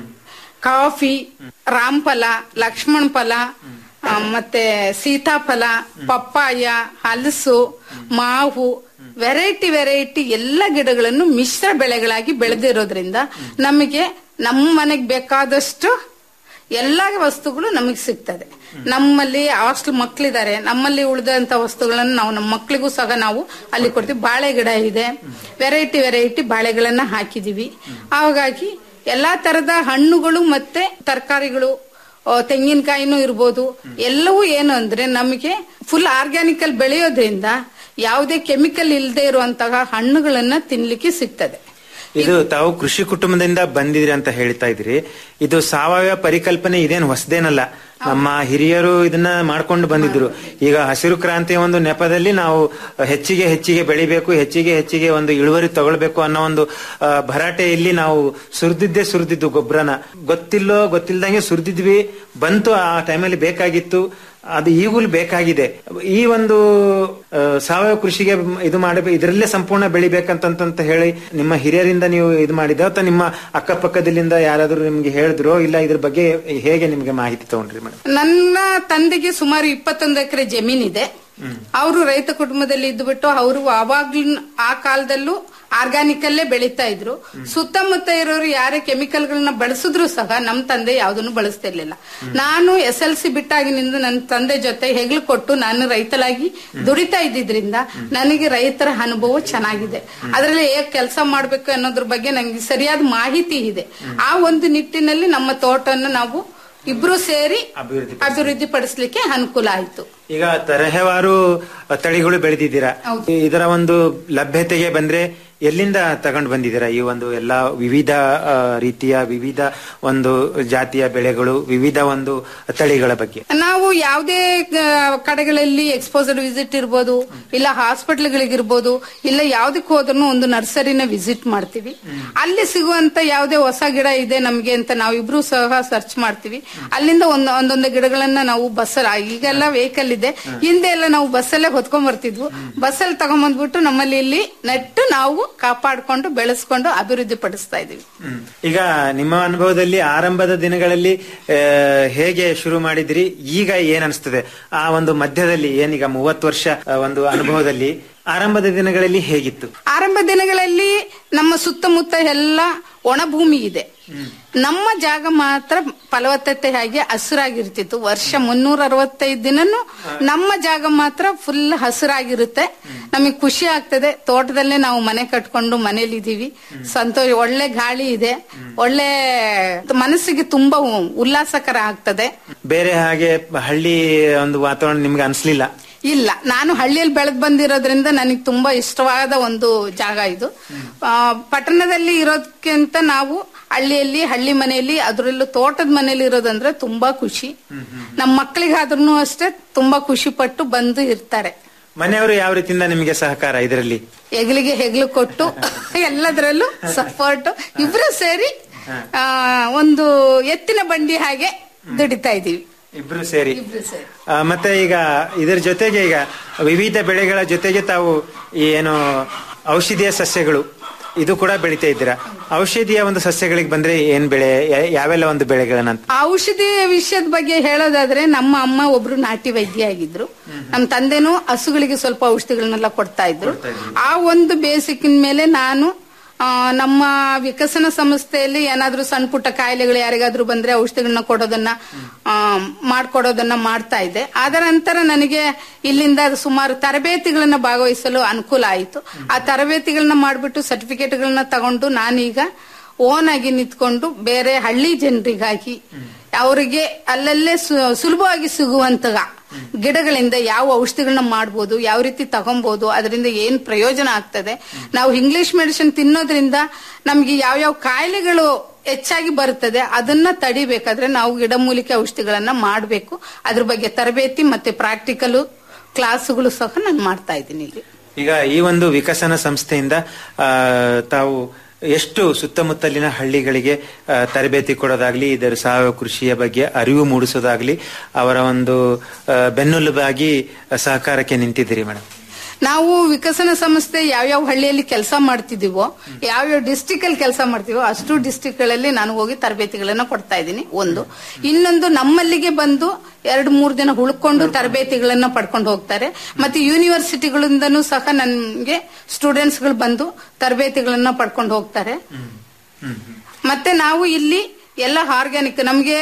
ಕಾಫಿ ರಾಮಫಲ ಲಕ್ಷ್ಮಣ ಫಲ ಆ, ಮತ್ತೆ ಸೀತಾಫಲ ಪಪ್ಪಾಯ ಹಲಸು ಮಾವು ವೆರೈಟಿ ವೆರೈಟಿ ಎಲ್ಲ ಗಿಡಗಳನ್ನು ಮಿಶ್ರ ಬೆಳೆಗಳಾಗಿ ಬೆಳೆದಿರೋದ್ರಿಂದ ನಮಗೆ ನಮ್ಮ ಮನೆಗೆ ಬೇಕಾದಷ್ಟು ಎಲ್ಲ ವಸ್ತುಗಳು ನಮಗೆ ಸಿಗ್ತದೆ ನಮ್ಮಲ್ಲಿ ಹಾಸ್ಟೆಲ್ ಮಕ್ಕಳಿದ್ದಾರೆ ನಮ್ಮಲ್ಲಿ ಉಳಿದಂತ ವಸ್ತುಗಳನ್ನು ನಾವು ನಮ್ಮ ಮಕ್ಕಳಿಗೂ ಸಹ ನಾವು ಅಲ್ಲಿ ಕೊಡ್ತೀವಿ ಬಾಳೆ ಗಿಡ ಇದೆ ವೆರೈಟಿ ವೆರೈಟಿ ಬಾಳೆಗಳನ್ನ ಹಾಕಿದೀವಿ ಹಾಗಾಗಿ ಎಲ್ಲಾ ತರದ ಹಣ್ಣುಗಳು ಮತ್ತೆ ತರಕಾರಿಗಳು ತೆಂಗಿನಕಾಯಿನೂ ಇರ್ಬೋದು ಎಲ್ಲವೂ ಏನು ಅಂದ್ರೆ ನಮಗೆ ಫುಲ್ ಆರ್ಗ್ಯಾನಿಕಲ್ ಬೆಳೆಯೋದ್ರಿಂದ ಯಾವುದೇ ಕೆಮಿಕಲ್ ಇಲ್ಲದೆ ಇರುವಂತಹ ಹಣ್ಣುಗಳನ್ನ ತಿನ್ಲಿಕ್ಕೆ ಸಿಗ್ತದೆ ಇದು ತಾವು ಕೃಷಿ ಕುಟುಂಬದಿಂದ ಬಂದಿದ್ರಿ ಅಂತ ಹೇಳ್ತಾ ಇದ್ರಿ ಇದು ಸಾವಯವ ಪರಿಕಲ್ಪನೆ ಇದೇನು ಹೊಸದೇನಲ್ಲ ನಮ್ಮ ಹಿರಿಯರು ಇದನ್ನ ಮಾಡ್ಕೊಂಡು ಬಂದಿದ್ರು ಈಗ ಹಸಿರು ಕ್ರಾಂತಿಯ ಒಂದು ನೆಪದಲ್ಲಿ ನಾವು ಹೆಚ್ಚಿಗೆ ಹೆಚ್ಚಿಗೆ ಬೆಳಿಬೇಕು ಹೆಚ್ಚಿಗೆ ಹೆಚ್ಚಿಗೆ ಒಂದು ಇಳುವರಿ ತಗೊಳ್ಬೇಕು ಅನ್ನೋ ಒಂದು ಆ, ಭರಾಟೆಯಲ್ಲಿ ನಾವು ಸುರಿದಿದ್ದೇ ಸುರಿದಿದ್ದು ಗೊಬ್ಬರನ ಗೊತ್ತಿಲ್ಲೋ ಗೊತ್ತಿಲ್ದಂಗೆ ಸುರಿದಿದ್ವಿ ಬಂತು ಆ ಟೈಮಲ್ಲಿ ಬೇಕಾಗಿತ್ತು ಅದು ಈಗಲೂ ಬೇಕಾಗಿದೆ ಈ ಒಂದು ಆ, ಸಾವಯವ ಕೃಷಿಗೆ ಇದು ಮಾಡಬೇಕು ಇದರಲ್ಲೇ ಸಂಪೂರ್ಣ ಬೆಳಿಬೇಕಂತಂತ ಹೇಳಿ ನಿಮ್ಮ ಹಿರಿಯರಿಂದ ನೀವು ಇದು ಮಾಡಿದ ಅಥವಾ ನಿಮ್ಮ ಅಕ್ಕಪಕ್ಕದಲ್ಲಿಂದ ಯಾರಾದರೂ ನಿಮ್ಗೆ ಹೇಳಿದ್ರು ಇಲ್ಲ ಇದ್ರ ಬಗ್ಗೆ ಹೇಗೆ ನಿಮ್ಗೆ ಮಾಹಿತಿ ತಗೊಂಡ್ರಿ ಮೇಡಮ್ ನನ್ನ ತಂದೆಗೆ ಸುಮಾರು ಇಪ್ಪತ್ತೊಂದು ಎಕರೆ ಜಮೀನಿದೆ ಅವರು ರೈತ ಕುಟುಂಬದಲ್ಲಿ ಇದ್ದುಬಿಟ್ಟು ಅವರು ಅವಾಗ್ಲೂ ಆ ಕಾಲದಲ್ಲೂ ಆರ್ಗಾನಿಕ್ ಅಲ್ಲೇ ಬೆಳೀತಾ ಇದ್ರು ಸುತ್ತಮುತ್ತ ಇರೋರು ಯಾರೇ ಕೆಮಿಕಲ್ ಗಳನ್ನ ಬಳಸಿದ್ರು ಸಹ ನಮ್ ತಂದೆ ಯಾವ್ದನ್ನು ಬಳಸ್ತಿರ್ಲಿಲ್ಲ ನಾನು ಎಸ್ ಎಲ್ ಸಿ ಬಿಟ್ಟಾಗಿನಿಂದ ನನ್ನ ತಂದೆ ಜೊತೆ ಹೆಗ್ಲು ಕೊಟ್ಟು ನಾನು ರೈತಲಾಗಿ ದುಡಿತಾ ಇದ್ದಿದ್ರಿಂದ ನನಗೆ ರೈತರ ಅನುಭವ ಚೆನ್ನಾಗಿದೆ ಅದರಲ್ಲಿ ಹೇಗ್ ಕೆಲಸ ಮಾಡ್ಬೇಕು ಅನ್ನೋದ್ರ ಬಗ್ಗೆ ನಂಗೆ ಸರಿಯಾದ ಮಾಹಿತಿ ಇದೆ ಆ ಒಂದು ನಿಟ್ಟಿನಲ್ಲಿ ನಮ್ಮ ತೋಟವನ್ನು ನಾವು ಇಬ್ರು ಸೇರಿ ಅಭಿವೃದ್ಧಿ ಅಭಿವೃದ್ಧಿ ಪಡಿಸ್ಲಿಕ್ಕೆ ಅನುಕೂಲ ಆಯ್ತು ಈಗ ತರಹೇವಾರು ತಳಿಗಳು ಬೆಳೆದಿದ್ದೀರಾ ಹೌದು. ಇದರ ಒಂದು ಲಭ್ಯತೆಗೆ ಬಂದ್ರೆ ಎಲ್ಲಿಂದ ತಗೊಂಡು ಬಂದಿದ್ದೀರಾ ಈ ಒಂದು ಎಲ್ಲಾ ವಿವಿಧ ಆ, ರೀತಿಯ ವಿವಿಧ ಒಂದು ಜಾತಿಯ ಬೆಳೆಗಳು ವಿವಿಧ ಒಂದು ತಳಿಗಳ ಬಗ್ಗೆ ನಾವು ಯಾವುದೇ ಕಡೆಗಳಲ್ಲಿ ಎಕ್ಸ್ಪೋಸರ್ ವಿಸಿಟ್ ಇರ್ಬೋದು ಇಲ್ಲ ಹಾಸ್ಪಿಟಲ್ಗಳಿಗಿರ್ಬೋದು ಇಲ್ಲ ಯಾವ್ದಕ್ಕೆ ಹೋದ್ರೂ ಒಂದು ನರ್ಸರಿನ ವಿಸಿಟ್ ಮಾಡ್ತೀವಿ ಅಲ್ಲಿ ಸಿಗುವಂತ ಯಾವುದೇ ಹೊಸ ಗಿಡ ಇದೆ ನಮ್ಗೆ ಅಂತ ನಾವಿಬ್ರು ಸಹ ಸರ್ಚ್ ಮಾಡ್ತೀವಿ ಅಲ್ಲಿಂದ ಒಂದು ಒಂದೊಂದು ಗಿಡಗಳನ್ನ ನಾವು ಬಸ್ಸಲ್ಲಿ ಈಗೆಲ್ಲ ವೆಹಿಕಲ್ ಇದೆ ಹಿಂದೆ ಎಲ್ಲ ನಾವು ಬಸ್ಸಲ್ಲೇ ಹೊತ್ಕೊಂಡ್ ಬರ್ತಿದ್ವು ಬಸ್ಸಲ್ಲಿ ತಗೊಂಬಂದ್ಬಿಟ್ಟು ನಮ್ಮಲ್ಲಿ ಇಲ್ಲಿ ನೆಟ್ಟು ನಾವು ಕಾಪಾಡ್ಕೊಂಡು ಬೆಳೆಸ್ಕೊಂಡು ಅಭಿವೃದ್ಧಿ ಪಡಿಸ್ತಾ ಇದೀವಿ ಹ್ಮ್. ಈಗ ನಿಮ್ಮ ಅನುಭವದಲ್ಲಿ ಆರಂಭದ ದಿನಗಳಲ್ಲಿ ಆ, ಹೇಗೆ ಶುರು ಮಾಡಿದ್ರಿ ಈಗ ಏನ್ ಅನಿಸ್ತದೆ ಆ ಒಂದು ಮಧ್ಯದಲ್ಲಿ ಏನೀಗ ಮೂವತ್ತು ವರ್ಷ ಆ, ಒಂದು ಅನುಭವದಲ್ಲಿ ಆರಂಭದ ದಿನಗಳಲ್ಲಿ ಹೇಗಿತ್ತು ಆರಂಭ ದಿನಗಳಲ್ಲಿ ನಮ್ಮ ಸುತ್ತಮುತ್ತ ಎಲ್ಲ ಒಣ ಭೂಮಿ ಇದೆ ನಮ್ಮ ಜಾಗ ಮಾತ್ರ ಫಲವತ್ತತೆ ಆಗಿ ಹಸಿರಾಗಿರ್ತಿತ್ತು ವರ್ಷ ಮುನ್ನೂರ ಅರವತ್ತೈದು ದಿನನು ನಮ್ಮ ಜಾಗ ಮಾತ್ರ ಫುಲ್ ಹಸಿರಾಗಿರುತ್ತೆ ನಮಗೆ ಖುಷಿ ಆಗ್ತದೆ ತೋಟದಲ್ಲೇ ನಾವು ಮನೆ ಕಟ್ಕೊಂಡು ಮನೇಲಿ ಇದೀವಿ ಸಂತೋಷ ಒಳ್ಳೆ ಗಾಳಿ ಇದೆ ಒಳ್ಳೆ ಮನಸ್ಸಿಗೆ ತುಂಬಾ ಉಲ್ಲಾಸಕರ ಆಗ್ತದೆ ಬೇರೆ ಹಾಗೆ ಹಳ್ಳಿ ಒಂದು ವಾತಾವರಣ ನಿಮ್ಗೆ ಅನ್ಸ್ಲಿಲ್ಲ ಇಲ್ಲ ನಾನು ಹಳ್ಳಿಯಲ್ಲಿ ಬೆಳೆದ್ ಬಂದಿರೋದ್ರಿಂದ ನನಗೆ ತುಂಬಾ ಇಷ್ಟವಾದ ಒಂದು ಜಾಗ ಇದು ಆ, ಪಟ್ಟಣದಲ್ಲಿ ಇರೋದಕ್ಕಿಂತ ನಾವು ಹಳ್ಳಿಯಲ್ಲಿ ಹಳ್ಳಿ ಮನೆಯಲ್ಲಿ ಅದರಲ್ಲೂ ತೋಟದ ಮನೆಯಲ್ಲಿ ಇರೋದಂದ್ರೆ ತುಂಬಾ ಖುಷಿ ನಮ್ಮ ಮಕ್ಕಳಿಗಾದ್ರೂ ಅಷ್ಟೇ ತುಂಬಾ ಖುಷಿ ಪಟ್ಟು ಬಂದು ಇರ್ತಾರೆ ಮನೆಯವರು ಯಾವ ರೀತಿಯಿಂದ ನಿಮಗೆ ಸಹಕಾರ ಇದರಲ್ಲಿ ಹೆಗಲಿಗೆ ಹೆಗಲು ಕೊಟ್ಟು ಎಲ್ಲದರಲ್ಲೂ ಸಪೋರ್ಟ್ ಇಬ್ರು ಸೇರಿ ಆ, ಒಂದು ಎತ್ತಿನ ಬಂಡಿ ಹಾಗೆ ದುಡಿತಾ ಇದೀವಿ ಇಬ್ರು ಸೇರಿ ಇಬ್ರು ಸೇರಿ ಆ, ಮತ್ತೆ ಈಗ ಇದರ ಜೊತೆಗೆ ಈಗ ವಿವಿಧ ಬೆಳೆಗಳ ಜೊತೆಗೆ ತಾವು ಈ ಏನು ಔಷಧೀಯ ಸಸ್ಯಗಳು ಇದು ಕೂಡ ಬೆಳಿತಾ ಇದ್ದೀರಾ ಔಷಧೀಯ ಒಂದು ಸಸ್ಯಗಳಿಗೆ ಬಂದ್ರೆ ಏನ್ ಬೆಳೆ ಯಾ- ಯಾವೆಲ್ಲ ಒಂದು ಬೆಳೆಗಳನ್ನ ಔಷಧಿ ವಿಷಯದ ಬಗ್ಗೆ ಹೇಳೋದಾದ್ರೆ ನಮ್ಮ ಅಮ್ಮ ಒಬ್ರು ನಾಟಿ ವೈದ್ಯ ಆಗಿದ್ರು ನಮ್ಮ ತಂದೆನೂ ಹಸುಗಳಿಗೆ ಸ್ವಲ್ಪ ಔಷಧಿಗಳನ್ನೆಲ್ಲ ಕೊಡ್ತಾ ಇದ್ರು ಆ ಒಂದು ಬೇಸಿಕ್ಕಿನ ಮೇಲೆ ನಾನು ಆ, ನಮ್ಮ ವಿಕಸನ ಸಂಸ್ಥೆಯಲ್ಲಿ ಏನಾದ್ರೂ ಸಣ್ಣ ಪುಟ್ಟ ಕಾಯಿಲೆಗಳು ಯಾರಿಗಾದ್ರೂ ಬಂದ್ರೆ ಔಷಧಿಗಳನ್ನ ಕೊಡೋದನ್ನ ಆ, ಮಾಡ್ಕೊಡೋದನ್ನ ಮಾಡ್ತಾ ಇದ್ದೆ ಅದರ ನಂತರ ನನಗೆ ಇಲ್ಲಿಂದ ಸುಮಾರು ತರಬೇತಿಗಳನ್ನ ಭಾಗವಹಿಸಲು ಅನುಕೂಲ ಆಯಿತು ಆ ತರಬೇತಿಗಳನ್ನ ಮಾಡ್ಬಿಟ್ಟು ಸರ್ಟಿಫಿಕೇಟ್ಗಳನ್ನ ತಗೊಂಡು ನಾನೀಗ ಓನ್ ಆಗಿ ನಿಂತ್ಕೊಂಡು ಬೇರೆ ಹಳ್ಳಿ ಜನರಿಗಾಗಿ ಅವರಿಗೆ ಅಲ್ಲಲ್ಲೇ ಸು- ಸುಲಭವಾಗಿ ಸಿಗುವಂತಹ ಗಿಡಗಳಿಂದ ಯಾವ ಔಷಧಿಗಳನ್ನ ಮಾಡ್ಬೋದು ಯಾವ ರೀತಿ ತಗೊಬಹುದು ಅದರಿಂದ ಏನ್ ಪ್ರಯೋಜನ ಆಗ್ತದೆ ನಾವು ಇಂಗ್ಲಿಷ್ ಮೆಡಿಸಿನ್ ತಿನ್ನೋದ್ರಿಂದ ನಮ್ಗೆ ಯಾವ್ಯಾವ ಕಾಯಿಲೆಗಳು ಹೆಚ್ಚಾಗಿ ಬರುತ್ತದೆ ಅದನ್ನ ತಡಿಬೇಕಾದ್ರೆ ನಾವು ಗಿಡಮೂಲಿಕೆ ಔಷಧಿಗಳನ್ನ ಮಾಡಬೇಕು ಅದ್ರ ಬಗ್ಗೆ ತರಬೇತಿ ಮತ್ತೆ ಪ್ರಾಕ್ಟಿಕಲ್ ಕ್ಲಾಸುಗಳು ಸಹ ನಾನು ಮಾಡ್ತಾ ಇದ್ದೀನಿ ಇಲ್ಲಿ ಈಗ ಈ ಒಂದು ವಿಕಸನ ಸಂಸ್ಥೆಯಿಂದ ಆ, ತಾವು ಎಷ್ಟು ಸುತ್ತಮುತ್ತಲಿನ ಹಳ್ಳಿಗಳಿಗೆ ಆ, ತರಬೇತಿ ಕೊಡೋದಾಗ್ಲಿ ಇದರ ಸಾವಯವ ಕೃಷಿಯ ಬಗ್ಗೆ ಅರಿವು ಮೂಡಿಸೋದಾಗ್ಲಿ ಅವರ ಒಂದು ಆ, ಬೆನ್ನೆಲುಬಾಗಿ ಸಹಕಾರಕ್ಕೆ ನಿಂತಿದ್ದೀರಿ ಮೇಡಮ್ ನಾವು ವಿಕಸನ ಸಂಸ್ಥೆ ಯಾವ್ಯಾವ ಹಳ್ಳಿಯಲ್ಲಿ ಕೆಲಸ ಮಾಡ್ತಿದೀವೋ ಯಾವ್ಯಾವ ಡಿಸ್ಟಿಕ್ ಅಲ್ಲಿ ಕೆಲಸ ಮಾಡ್ತೀವೋ ಅಷ್ಟು ಡಿಸ್ಟಿಕ್ ಗಳಲ್ಲಿ ನಾನು ಹೋಗಿ ತರಬೇತಿಗಳನ್ನ ಕೊಡ್ತಾ ಇದ್ದೀನಿ ಒಂದು ಇನ್ನೊಂದು ನಮ್ಮಲ್ಲಿಗೆ ಬಂದು ಎರಡು ಮೂರು ದಿನ ಉಳ್ಕೊಂಡು ತರಬೇತಿಗಳನ್ನ ಪಡ್ಕೊಂಡು ಹೋಗ್ತಾರೆ ಮತ್ತೆ ಯೂನಿವರ್ಸಿಟಿಗಳಿಂದನೂ ಸಹ ನನ್ಗೆ ಸ್ಟೂಡೆಂಟ್ಸ್ ಗಳು ಬಂದು ತರಬೇತಿಗಳನ್ನ ಪಡ್ಕೊಂಡು ಹೋಗ್ತಾರೆ ಮತ್ತೆ ನಾವು ಇಲ್ಲಿ ಎಲ್ಲ ಆರ್ಗ್ಯಾನಿಕ್ ನಮ್ಗೆ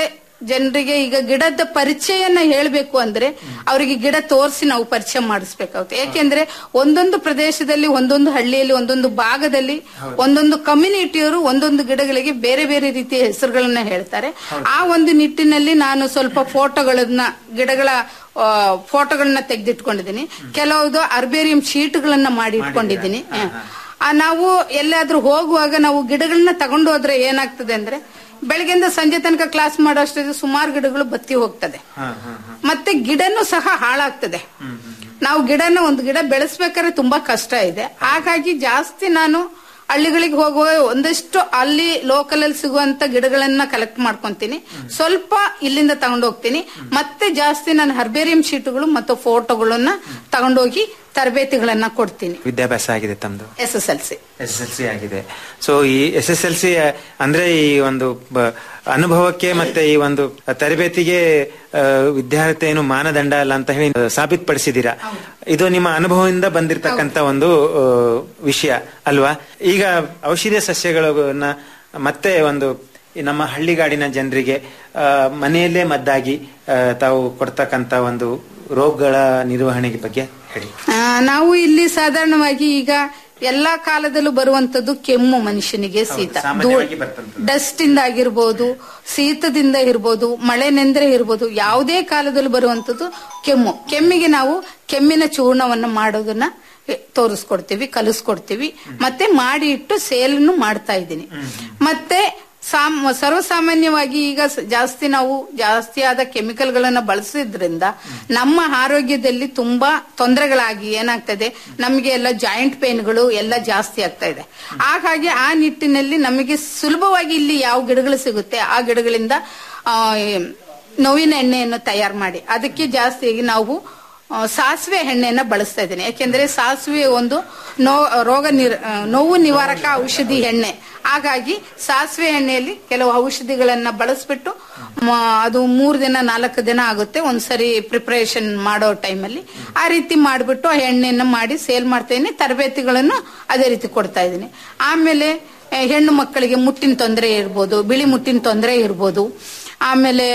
ಜನರಿಗೆ ಈಗ ಗಿಡದ ಪರಿಚಯನ ಹೇಳ್ಬೇಕು ಅಂದ್ರೆ ಅವರಿಗೆ ಗಿಡ ತೋರಿಸಿ ನಾವು ಪರಿಚಯ ಮಾಡಿಸ್ಬೇಕಾಗುತ್ತೆ ಯಾಕೆಂದ್ರೆ ಒಂದೊಂದು ಪ್ರದೇಶದಲ್ಲಿ ಒಂದೊಂದು ಹಳ್ಳಿಯಲ್ಲಿ ಒಂದೊಂದು ಭಾಗದಲ್ಲಿ ಒಂದೊಂದು ಕಮ್ಯುನಿಟಿಯವರು ಒಂದೊಂದು ಗಿಡಗಳಿಗೆ ಬೇರೆ ಬೇರೆ ರೀತಿಯ ಹೆಸರುಗಳನ್ನ ಹೇಳ್ತಾರೆ ಆ ಒಂದು ನಿಟ್ಟಿನಲ್ಲಿ ನಾನು ಸ್ವಲ್ಪ ಫೋಟೋಗಳನ್ನ ಗಿಡಗಳ ಆ, ಫೋಟೋಗಳನ್ನ ತೆಗೆದಿಟ್ಕೊಂಡಿದ್ದೀನಿ ಕೆಲವುದು ಅರ್ಬೇರಿಯಂ ಶೀಟ್ಗಳನ್ನ ಮಾಡಿ ಇಟ್ಕೊಂಡಿದ್ದೀನಿ ಆ, ನಾವು ಎಲ್ಲಾದ್ರೂ ಹೋಗುವಾಗ ನಾವು ಗಿಡಗಳನ್ನ ತಗೊಂಡು ಹೋದ್ರೆ ಏನಾಗ್ತದೆ ಅಂದ್ರೆ ಬೆಳಗ್ಗೆಯಿಂದ ಸಂಜೆ ತನಕ ಕ್ಲಾಸ್ ಮಾಡೋ ಅಷ್ಟೊತ್ತಿಗೆ ಸುಮಾರು ಗಿಡಗಳು ಬತ್ತಿ ಹೋಗ್ತದೆ ಮತ್ತೆ ಗಿಡನೂ ಸಹ ಹಾಳಾಗ್ತದೆ ನಾವು ಗಿಡನ ಒಂದು ಗಿಡ ಬೆಳೆಸ್ಬೇಕಾದ್ರೆ ತುಂಬಾ ಕಷ್ಟ ಇದೆ ಹಾಗಾಗಿ ಜಾಸ್ತಿ ನಾನು ಹಳ್ಳಿಗಳಿಗೆ ಹೋಗುವ ಒಂದಷ್ಟು ಅಲ್ಲಿ ಲೋಕಲ್ ಅಲ್ಲಿ ಸಿಗುವಂತ ಗಿಡಗಳನ್ನ ಕಲೆಕ್ಟ್ ಮಾಡ್ಕೊಂತೀನಿ ಸ್ವಲ್ಪ ಇಲ್ಲಿಂದ ತಗೊಂಡು ಹೋಗ್ತೀನಿ ಮತ್ತೆ ಜಾಸ್ತಿ ನಾನು ಹರ್ಬೇರಿಯಂ ಶೀಟುಗಳು ಮತ್ತು ಫೋಟೋಗಳನ್ನ ತಗೊಂಡೋಗಿ ತರಬೇತಿಗಳನ್ನ ಕೊಡ್ತೀನಿ ವಿದ್ಯಾಭ್ಯಾಸ ಆಗಿದೆ ತಮ್ದು S S L C S L C ಆಗಿದೆ ಸೊ ಈ ಎಸ್ ಎಸ್ ಎಲ್ ಸಿ ಅಂದ್ರೆ ಈ ಒಂದು ಬ- ಅನುಭವಕ್ಕೆ ಮತ್ತೆ ಈ ಒಂದು ತರಬೇತಿಗೆ ಆ, ವಿದ್ಯಾರ್ಥಿ ಏನು ಮಾನದಂಡ ಅಲ್ಲ ಅಂತ ಹೇಳಿ ಸಾಬೀತುಪಡಿಸಿದ್ದೀರಾ ಇದು ನಿಮ್ಮ ಅನುಭವದಿಂದ ಬಂದಿರತಕ್ಕಂತ ಒಂದು ಆ, ವಿಷಯ ಅಲ್ವಾ ಈಗ ಔಷಧೀಯ ಸಸ್ಯಗಳನ್ನ ಮತ್ತೆ ಒಂದು ಈ ನಮ್ಮ ಹಳ್ಳಿಗಾಡಿನ ಜನರಿಗೆ ಆ, ಮನೆಯಲ್ಲೇ ಮದ್ದಾಗಿ ಆ, ತಾವು ಕೊಡ್ತಕ್ಕಂತ ಒಂದು ರೋಗಗಳ ನಿರ್ವಹಣೆಗೆ ಬಗ್ಗೆ ಹೇಳಿ ಆ, ನಾವು ಇಲ್ಲಿ ಸಾಧಾರಣವಾಗಿ ಈಗ ಎಲ್ಲಾ ಕಾಲದಲ್ಲೂ ಬರುವಂತದ್ದು ಕೆಮ್ಮು ಮನುಷ್ಯನಿಗೆ ಶೀತ ಸಾಮಾನ್ಯವಾಗಿ ಬರ್ತಂಥದ್ದು. ಡಸ್ಟ್ ಇಂದ ಆಗಿರ್ಬೋದು ಶೀತದಿಂದ ಇರ್ಬೋದು ಮಳೆ ನೆಂದ್ರೆ ಇರ್ಬೋದು ಯಾವುದೇ ಕಾಲದಲ್ಲೂ ಬರುವಂತದ್ದು ಕೆಮ್ಮು ಕೆಮ್ಮಿಗೆ ನಾವು ಕೆಮ್ಮಿನ ಚೂರ್ಣವನ್ನ ಮಾಡೋದನ್ನ ಎ, ತೋರಿಸ್ಕೊಡ್ತೀವಿ ಕಲಿಸ್ಕೊಡ್ತೀವಿ ಮತ್ತೆ ಮಾಡಿ ಇಟ್ಟು ಸೇಲನ್ನು ಮಾಡ್ತಾ ಇದ್ದೀನಿ ಮತ್ತೆ ಸಾಮ್ ಸರ್ವಸಾಮಾನ್ಯವಾಗಿ ಈಗ ಸ- ಜಾಸ್ತಿ ನಾವು ಜಾಸ್ತಿ ಆದ ಕೆಮಿಕಲ್ಗಳನ್ನ ಬಳಸಿದ್ರಿಂದ ನಮ್ಮ ಆರೋಗ್ಯದಲ್ಲಿ ತುಂಬಾ ತೊಂದರೆಗಳಾಗಿ ಏನಾಗ್ತದೆ ನಮಗೆ ಎಲ್ಲ ಜಾಯಿಂಟ್ ಪೇನ್ಗಳು ಎಲ್ಲ ಜಾಸ್ತಿ ಆಗ್ತಾ ಇದೆ ಹಾಗಾಗಿ ಆ ನಿಟ್ಟಿನಲ್ಲಿ ನಮಗೆ ಸುಲಭವಾಗಿ ಇಲ್ಲಿ ಯಾವ ಗಿಡಗಳು ಸಿಗುತ್ತೆ ಆ ಗಿಡಗಳಿಂದ ಆ, ಈ ನೋವಿನ ಎಣ್ಣೆಯನ್ನು ತಯಾರು ಮಾಡಿ ಅದಕ್ಕೆ ಜಾಸ್ತಿ ನಾವು ಆ, ಸಾಸಿವೆ ಎಣ್ಣೆಯನ್ನ ಬಳಸ್ತಾ ಇದ್ದೀನಿ ಯಾಕೆಂದ್ರೆ ಸಾಸಿವೆ ಒಂದು ನೋ ರೋಗ ನಿರ್ ಆ, ನೋವು ನಿವಾರಕ ಔಷಧಿ ಎಣ್ಣೆ ಹಾಗಾಗಿ ಸಾಸಿವೆ ಎಣ್ಣೆಯಲ್ಲಿ ಕೆಲವು ಔಷಧಿಗಳನ್ನ ಬಳಸ್ಬಿಟ್ಟು ಮ- ಅದು ಮೂರು ದಿನ ನಾಲ್ಕು ದಿನ ಆಗುತ್ತೆ ಒಂದ್ಸರಿ ಪ್ರಿಪರೇಷನ್ ಮಾಡೋ ಟೈಮಲ್ಲಿ ಆ ರೀತಿ ಮಾಡಿಬಿಟ್ಟು ಆ ಎಣ್ಣೆಯನ್ನ ಮಾಡಿ ಸೇಲ್ ಮಾಡ್ತಾ ಇದ್ದೀನಿ ತರಬೇತಿಗಳನ್ನು ಅದೇ ರೀತಿ ಕೊಡ್ತಾ ಇದ್ದೀನಿ ಆಮೇಲೆ ಆ, ಹೆಣ್ಣು ಮಕ್ಕಳಿಗೆ ಮುಟ್ಟಿನ ತೊಂದರೆ ಇರ್ಬೋದು ಬಿಳಿ ಮುಟ್ಟಿನ ತೊಂದರೆ ಇರ್ಬೋದು ಆಮೇಲೆ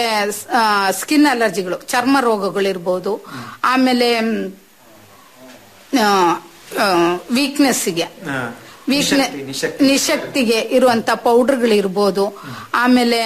ಸ್ಕಿನ್ ಅಲರ್ಜಿಗಳು ಚರ್ಮ ರೋಗಗಳಿರ್ಬೋದು ಆಮೇಲೆ ವೀಕ್ನೆಸ್ಗೆ ಹಾ. ವೀಕ್ನೆ ನಿಶಕ್ತಿ, ನಿಶಕ್ತಿ. ನಿಶಕ್ತಿಗೆ ಇರುವಂತ ಪೌಡರ್ಗಳಿರ್ಬೋದು ಆಮೇಲೆ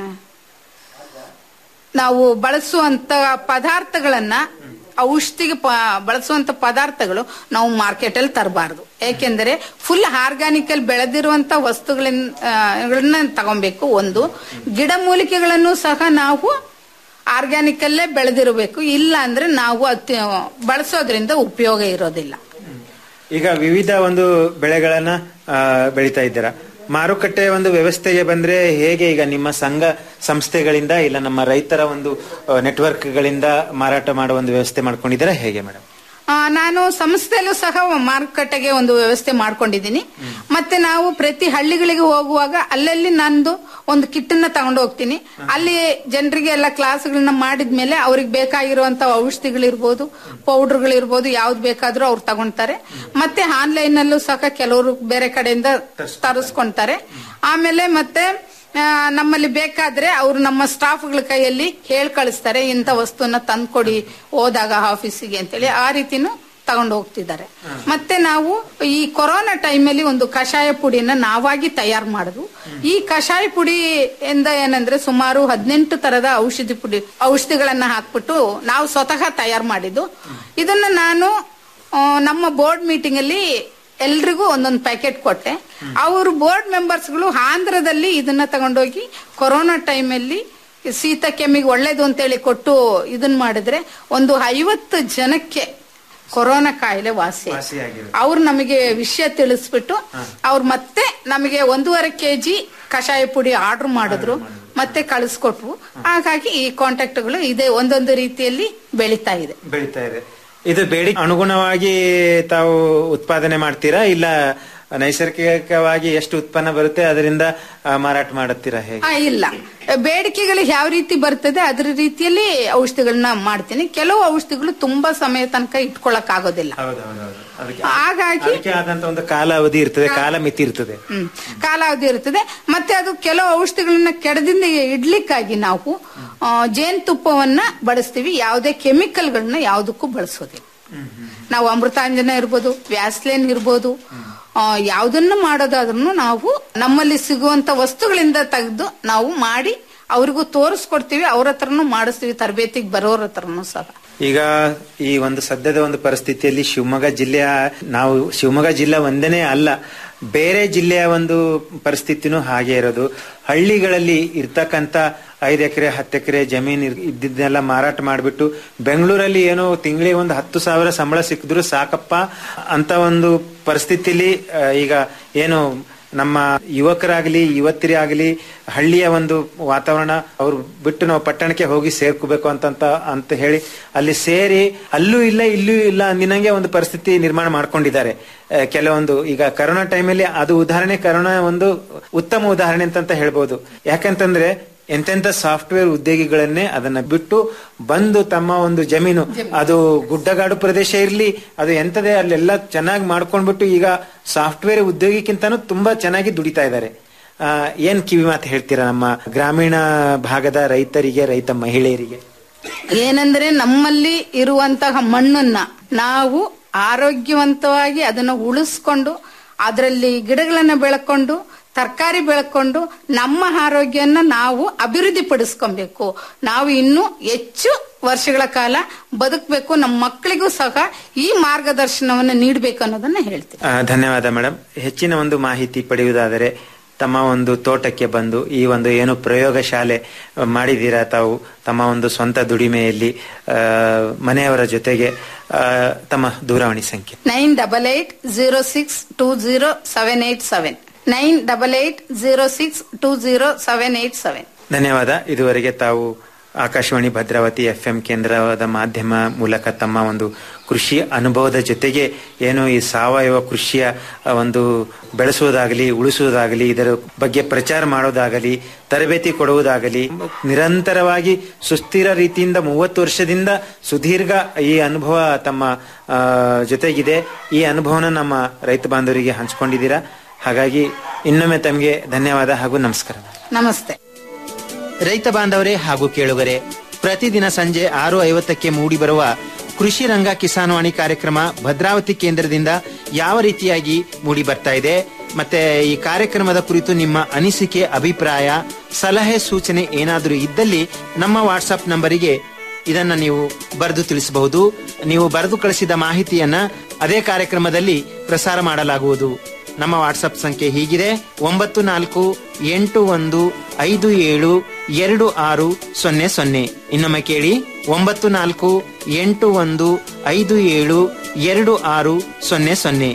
ನಾವು ಬಳಸುವಂತ ಪದಾರ್ಥಗಳನ್ನ ಔಷಧಿಗೆ ಪ- ಬಳಸುವಂತ ಪದಾರ್ಥಗಳು ನಾವು ಮಾರ್ಕೆಟ್ ಅಲ್ಲಿ ತರಬಾರದು ಯಾಕೆಂದ್ರೆ ಫುಲ್ ಆರ್ಗಾನಿಕ್ ಅಲ್ಲಿ ಬೆಳೆದಿರುವಂತ ವಸ್ತುಗಳನ್ನ ತಗೊಬೇಕು ಒಂದು ಗಿಡಮೂಲಿಕೆಗಳನ್ನು ಸಹ ನಾವು ಆರ್ಗ್ಯಾನಿಕ್ ಅಲ್ಲೇ ಬೆಳೆದಿರಬೇಕು ಇಲ್ಲ ಅಂದ್ರೆ ನಾವು ಅತ್- ಬಳಸೋದ್ರಿಂದ ಉಪಯೋಗ ಇರೋದಿಲ್ಲ ಈಗ ವಿವಿಧ ಒಂದು ಬೆಳೆಗಳನ್ನ ಆ, ಬೆಳಿತಾ ಇದ್ದೀರಾ ಮಾರುಕಟ್ಟೆ ಒಂದು ವ್ಯವಸ್ಥೆಗೆ ಬಂದ್ರೆ ಹೇಗೆ ಈಗ ನಿಮ್ಮ ಸಂಘ ಸಂಸ್ಥೆಗಳಿಂದ ಇಲ್ಲ ನಮ್ಮ ರೈತರ ಒಂದು ನೆಟ್ವರ್ಕ್ಗಳಿಂದ ಮಾರಾಟ ಮಾಡುವ ಒಂದು ವ್ಯವಸ್ಥೆ ಮಾಡ್ಕೊಂಡಿದ್ದೀರಾ ಹೇಗೆ ಮೇಡಮ್ ಆ, ನಾನು ಸಂಸ್ಥೆಯಲ್ಲೂ ಸಹ ಮಾರುಕಟ್ಟೆಗೆ ಒಂದು ವ್ಯವಸ್ಥೆ ಮಾಡ್ಕೊಂಡಿದ್ದೀನಿ ಮತ್ತೆ ನಾವು ಪ್ರತಿ ಹಳ್ಳಿಗಳಿಗೆ ಹೋಗುವಾಗ ಅಲ್ಲಲ್ಲಿ ನಂದು ಒಂದು ಕಿಟ್ಟನ್ನ ತಗೊಂಡು ಹೋಗ್ತೀನಿ ಅಲ್ಲಿ ಜನರಿಗೆ ಎಲ್ಲ ಕ್ಲಾಸ್ಗಳನ್ನ ಮಾಡಿದ್ಮೇಲೆ ಅವ್ರಿಗೆ ಬೇಕಾಗಿರುವಂತ ಔಷಧಿಗಳಿರ್ಬೋದು ಪೌಡರ್ಗಳಿರ್ಬೋದು ಯಾವ್ದು ಬೇಕಾದ್ರೂ ಅವ್ರು ತಗೊಂತಾರೆ ಮತ್ತೆ ಆನ್ಲೈನ್ ಅಲ್ಲೂ ಸಹ ಕೆಲವರು ಬೇರೆ ಕಡೆಯಿಂದ ತರಿಸ್ಕೊಂತಾರೆ ಆಮೇಲೆ ಮತ್ತೆ ಆ, ನಮ್ಮಲ್ಲಿ ಬೇಕಾದ್ರೆ ಅವರು ನಮ್ಮ ಸ್ಟಾಫ್ಗಳ ಕೈಯಲ್ಲಿ ಹೇಳ್ ಕಳಿಸ್ತಾರೆ ಇಂಥ ವಸ್ತುನ ತಂದ್ಕೊಡಿ ಹೋದಾಗ ಆಫೀಸಿಗೆ ಅಂತೇಳಿ ಆ ರೀತಿನೂ ತಗೊಂಡು ಹೋಗ್ತಿದ್ದಾರೆ ಮತ್ತೆ ನಾವು ಈ ಕೊರೋನಾ ಟೈಮಲ್ಲಿ ಒಂದು ಕಷಾಯ ಪುಡಿನ ನಾವಾಗಿ ತಯಾರು ಮಾಡುದು ಈ ಕಷಾಯ ಪುಡಿ ಎಂದ ಏನಂದ್ರೆ ಸುಮಾರು ಹದಿನೆಂಟು ತರದ ಔಷಧಿ ಪುಡಿ ಔಷಧಿಗಳನ್ನ ಹಾಕ್ಬಿಟ್ಟು ನಾವು ಸ್ವತಃ ತಯಾರು ಮಾಡಿದ್ದು ಇದನ್ನ ನಾನು ಆ, ನಮ್ಮ ಬೋರ್ಡ್ ಮೀಟಿಂಗ್ ಅಲ್ಲಿ ಎಲ್ರಿಗೂ ಒಂದೊಂದು ಪ್ಯಾಕೆಟ್ ಕೊಟ್ಟೆ ಅವರು ಬೋರ್ಡ್ ಮೆಂಬರ್ಸ್ಗಳು ಆಂಧ್ರದಲ್ಲಿ ಇದನ್ನ ತಗೊಂಡೋಗಿ ಕೊರೋನಾ ಟೈಮಲ್ಲಿ ಶೀತ ಕೆಮ್ಮಿಗೆ ಒಳ್ಳೇದು ಅಂತೇಳಿ ಕೊಟ್ಟು ಇದನ್ನ ಮಾಡಿದ್ರೆ ಒಂದು ಐವತ್ತು ಜನಕ್ಕೆ ಕೊರೋನಾ ಕಾಯಿಲೆ ವಾಸಿ ವಾಸಿಯಾಗಿದೆ. ಅವ್ರು ನಮಗೆ ವಿಷಯ ತಿಳಿಸ್ಬಿಟ್ಟು ಅವ್ರು ಮತ್ತೆ ನಮಗೆ ಒಂದೂವರೆ ಕೆಜಿ ಕಷಾಯ ಪುಡಿ ಆರ್ಡರ್ ಮಾಡಿದ್ರು ಮತ್ತೆ ಕಳಿಸ್ಕೊಟ್ವು ಹಾಗಾಗಿ ಈ ಕಾಂಟ್ಯಾಕ್ಟ್ಗಳು ಇದೆ ಒಂದೊಂದು ರೀತಿಯಲ್ಲಿ ಬೆಳೀತಾ ಇದೆ ಬೆಳೀತಾ ಇದೆ ಇದು ಬೇಡಿಕೆ ಅನುಗುಣವಾಗಿ ತಾವು ಉತ್ಪಾದನೆ ಮಾಡ್ತೀರಾ ಇಲ್ಲ ನೈಸರ್ಗಿಕವಾಗಿ ಎಷ್ಟು ಉತ್ಪನ್ನ ಬರುತ್ತೆ ಅದರಿಂದ ಆ, ಮಾರಾಟ ಮಾಡುತ್ತೀರಾ ಹೇಗೆ ಆ, ಇಲ್ಲ ಬೇಡಿಕೆಗಳಿಗೆ ಯಾವ ರೀತಿ ಬರ್ತದೆ ಅದ್ರ ರೀತಿಯಲ್ಲಿ ಔಷಧಿಗಳನ್ನ ಮಾಡ್ತೀನಿ ಕೆಲವು ಔಷಧಿಗಳು ತುಂಬಾ ಸಮಯ ತನಕ ಇಟ್ಕೊಳಕ್ ಆಗೋದಿಲ್ಲ ಹೌದೌದೌದು ಅದಕ್ಕೆ ಹಾಗಾಗಿ ಅದಕ್ಕೆ ಆದಂತ ಒಂದು ಕಾಲಾವಧಿ ಇರ್ತದೆ ಕಾಲ ಮಿತಿ ಇರ್ತದೆ ಹ್ಮ್ ಕಾಲಾವಧಿ ಇರ್ತದೆ ಮತ್ತೆ ಅದು ಕೆಲವು ಔಷಧಿಗಳನ್ನ ಕೆಡದಿಂದ ಇಡ್ಲಿಕ್ಕಾಗಿ ನಾವು ಆ, ಜೇನುತುಪ್ಪವನ್ನ ಬಳಸ್ತೀವಿ ಯಾವುದೇ ಕೆಮಿಕಲ್ಗಳನ್ನ ಯಾವುದಕ್ಕೂ ಬಳಸೋದಿಲ್ಲ ನಾವು ಅಮೃತಾಂಜನ ಇರ್ಬೋದು ವ್ಯಾಸ್ಲೇನ್ ಇರ್ಬೋದು ಆ, ಯಾವುದನ್ನ ಮಾಡೋದಾದ್ರೂ ನಾವು ನಮ್ಮಲ್ಲಿ ಸಿಗುವಂತ ವಸ್ತುಗಳಿಂದ ತೆಗೆದು ನಾವು ಮಾಡಿ ಅವ್ರಿಗೂ ತೋರಿಸ್ಕೊಡ್ತೀವಿ ಅವ್ರ ಹತ್ರನು ಮಾಡಿಸ್ತೀವಿ ತರಬೇತಿಗೆ ಬರೋರ ಹತ್ರನು ಸಹ ಈಗ ಈ ಒಂದು ಸದ್ಯದ ಒಂದು ಪರಿಸ್ಥಿತಿಯಲ್ಲಿ ಶಿವಮೊಗ್ಗ ಜಿಲ್ಲೆಯ ನಾವು ಶಿವಮೊಗ್ಗ ಜಿಲ್ಲೆ ಒಂದೇನೇ ಅಲ್ಲ ಬೇರೆ ಜಿಲ್ಲೆಯ ಒಂದು ಪರಿಸ್ಥಿತಿನೂ ಹಾಗೆ ಇರೋದು ಹಳ್ಳಿಗಳಲ್ಲಿ ಇರ್ತಕ್ಕಂತ ಐದು ಎಕರೆ ಹತ್ತು ಎಕರೆ ಜಮೀನು ಇರ್- ಇದ್ದಿದ್ದನ್ನೆಲ್ಲ ಮಾರಾಟ ಮಾಡಿಬಿಟ್ಟು ಬೆಂಗಳೂರಲ್ಲಿ ಏನೋ ತಿಂಗಳಿಗೆ ಒಂದು ಹತ್ತು ಸಾವಿರ ಸಂಬಳ ಸಿಕ್ಕಿದ್ರು ಸಾಕಪ್ಪ ಅಂತ ಒಂದು ಪರಿಸ್ಥಿತಿಲಿ ಆ, ಈಗ ಏನು ನಮ್ಮ ಯುವಕರಾಗಲಿ ಯುವತಿಯರಾಗಲಿ ಹಳ್ಳಿಯ ಒಂದು ವಾತಾವರಣ ಅವ್ರು ಬಿಟ್ಟು ನಾವು ಪಟ್ಟಣಕ್ಕೆ ಹೋಗಿ ಸೇರ್ಕೋಬೇಕು ಅಂತಂತ ಅಂತ ಹೇಳಿ ಅಲ್ಲಿ ಸೇರಿ ಅಲ್ಲೂ ಇಲ್ಲ ಇಲ್ಲೂ ಇಲ್ಲ ಅಂದಿನಂಗೆ ಒಂದು ಪರಿಸ್ಥಿತಿ ನಿರ್ಮಾಣ ಮಾಡ್ಕೊಂಡಿದ್ದಾರೆ ಆ, ಕೆಲವೊಂದು ಈಗ ಕರೋನಾ ಟೈಮಲ್ಲಿ ಅದು ಉದಾಹರಣೆ ಕರೋನಾ ಒಂದು ಉತ್ತಮ ಉದಾಹರಣೆ ಅಂತಂತ ಹೇಳ್ಬೋದು ಯಾಕಂತಂದ್ರೆ ಎಂತೆಂತ ಸಾಫ್ಟ್ವೇರ್ ಉದ್ಯೋಗಿಗಳನ್ನೇ ಅದನ್ನ ಬಿಟ್ಟು ಬಂದು ತಮ್ಮ ಒಂದು ಜಮೀನು ಅದು ಗುಡ್ಡಗಾಡು ಪ್ರದೇಶ ಇರ್ಲಿ ಅದು ಎಂತದೇ ಅಲ್ಲೆಲ್ಲ ಚೆನ್ನಾಗಿ ಮಾಡ್ಕೊಂಡ್ಬಿಟ್ಟು ಈಗ ಸಾಫ್ಟ್ವೇರ್ ಉದ್ಯೋಗಿಕ್ಕಿಂತನೂ ತುಂಬಾ ಚೆನ್ನಾಗಿ ದುಡಿತಾ ಇದ್ದಾರೆ ಆ, ಏನ್ ಕಿವಿ ಮಾತು ಹೇಳ್ತೀರಾ ನಮ್ಮ ಗ್ರಾಮೀಣ ಭಾಗದ ರೈತರಿಗೆ ರೈತ ಮಹಿಳೆಯರಿಗೆ ಏನಂದ್ರೆ ನಮ್ಮಲ್ಲಿ ಇರುವಂತಹ ಮಣ್ಣನ್ನ ನಾವು ಆರೋಗ್ಯವಂತವಾಗಿ ಅದನ್ನ ಉಳಿಸ್ಕೊಂಡು ಅದರಲ್ಲಿ ಗಿಡಗಳನ್ನ ಬೆಳ್ಕೊಂಡು ತರಕಾರಿ ಬೆಳ್ಕೊಂಡು ನಮ್ಮ ಆರೋಗ್ಯನ ನಾವು ಅಭಿವೃದ್ಧಿ ಪಡಿಸ್ಕೊಬೇಕು ನಾವು ಇನ್ನೂ ಹೆಚ್ಚು ವರ್ಷಗಳ ಕಾಲ ಬದುಕಬೇಕು ನಮ್ಮ ಮಕ್ಕಳಿಗೂ ಸಹ ಈ ಮಾರ್ಗದರ್ಶನವನ್ನು ನೀಡಬೇಕು ಅನ್ನೋದನ್ನ ಹೇಳ್ತೀನಿ ಆ, ಧನ್ಯವಾದ ಮೇಡಮ್ ಹೆಚ್ಚಿನ ಒಂದು ಮಾಹಿತಿ ಪಡೆಯುವುದಾದರೆ ತಮ್ಮ ಒಂದು ತೋಟಕ್ಕೆ ಬಂದು ಈ ಒಂದು ಏನು ಪ್ರಯೋಗ ಶಾಲೆ ಮಾಡಿದ್ದೀರಾ ತಾವು ತಮ್ಮ ಒಂದು ಸ್ವಂತ ದುಡಿಮೆಯಲ್ಲಿ ಆ, ಮನೆಯವರ ಜೊತೆಗೆ ಆ, ತಮ್ಮ ದೂರವಾಣಿ ಸಂಖ್ಯೆ nine double eight zero six two zero seven eight seven nine double eight zero six two zero seven eight seven ಧನ್ಯವಾದ ಇದುವರೆಗೆ ತಾವು ಆಕಾಶವಾಣಿ ಭದ್ರಾವತಿ ಎಫ್ ಎಂ ಕೇಂದ್ರದ ಮಾಧ್ಯಮ ಮೂಲಕ ತಮ್ಮ ಒಂದು ಕೃಷಿ ಅನುಭವದ ಜೊತೆಗೆ ಏನು ಈ ಸಾವಯವ ಕೃಷಿಯ ಆ, ಒಂದು ಬೆಳೆಸುವುದಾಗಲಿ ಉಳಿಸುವುದಾಗಲಿ ಇದರ ಬಗ್ಗೆ ಪ್ರಚಾರ ಮಾಡೋದಾಗಲಿ ತರಬೇತಿ ಕೊಡುವುದಾಗಲಿ ನಿರಂತರವಾಗಿ ಸುಸ್ಥಿರ ರೀತಿಯಿಂದ ಮೂವತ್ತು ವರ್ಷದಿಂದ ಸುದೀರ್ಘ ಈ ಅನುಭವ ತಮ್ಮ ಆ, ಜೊತೆಗಿದೆ ಈ ಅನುಭವನ ನಮ್ಮ ರೈತ ಬಾಂಧವರಿಗೆ ಹಂಚ್ಕೊಂಡಿದ್ದೀರಾ ಹಾಗಾಗಿ ಇನ್ನೊಮ್ಮೆ ತಮಗೆ ಧನ್ಯವಾದ ಹಾಗೂ ನಮಸ್ಕಾರ ನಮಸ್ತೆ ರೈತ ಬಾಂಧವರೇ ಹಾಗೂ ಕೇಳುಗರೆ ಪ್ರತಿದಿನ ಸಂಜೆ ಆರು ಐವತ್ತಕ್ಕೆ ಮೂಡಿಬರುವ ಕೃಷಿ ರಂಗ ಕಿಸಾನ್ವಾಣಿ ಕಾರ್ಯಕ್ರಮ ಭದ್ರಾವತಿ ಕೇಂದ್ರದಿಂದ ಯಾವ ರೀತಿಯಾಗಿ ಮೂಡಿ ಬರ್ತಾ ಇದೆ ಮತ್ತೆ ಈ ಕಾರ್ಯಕ್ರಮದ ಕುರಿತು ನಿಮ್ಮ ಅನಿಸಿಕೆ ಅಭಿಪ್ರಾಯ ಸಲಹೆ ಸೂಚನೆ ಏನಾದರೂ ಇದ್ದಲ್ಲಿ ನಮ್ಮ ವಾಟ್ಸ್ಆಪ್ ನಂಬರಿಗೆ ಇದನ್ನ ನೀವು ಬರೆದು ತಿಳಿಸಬಹುದು ನೀವು ಬರೆದು ಕಳಿಸಿದ ಮಾಹಿತಿಯನ್ನ ಅದೇ ಕಾರ್ಯಕ್ರಮದಲ್ಲಿ ಪ್ರಸಾರ ಮಾಡಲಾಗುವುದು ನಮ್ಮ ವಾಟ್ಸಪ್ ಸಂಖ್ಯೆ ಹೀಗಿದೆ ಒಂಬತ್ತು ನಾಲ್ಕು ಎಂಟು ಒಂದು ಐದು ಏಳು ಎರಡು ಆರು ಸೊನ್ನೆ ಸೊನ್ನೆ ಇನ್ನೊಮ್ಮೆ ಕೇಳಿ ಒಂಬತ್ತು ನಾಲ್ಕು ಎಂಟು ಒಂದು ಐದು ಏಳು ಎರಡು ಆರು ಸೊನ್ನೆ ಸೊನ್ನೆ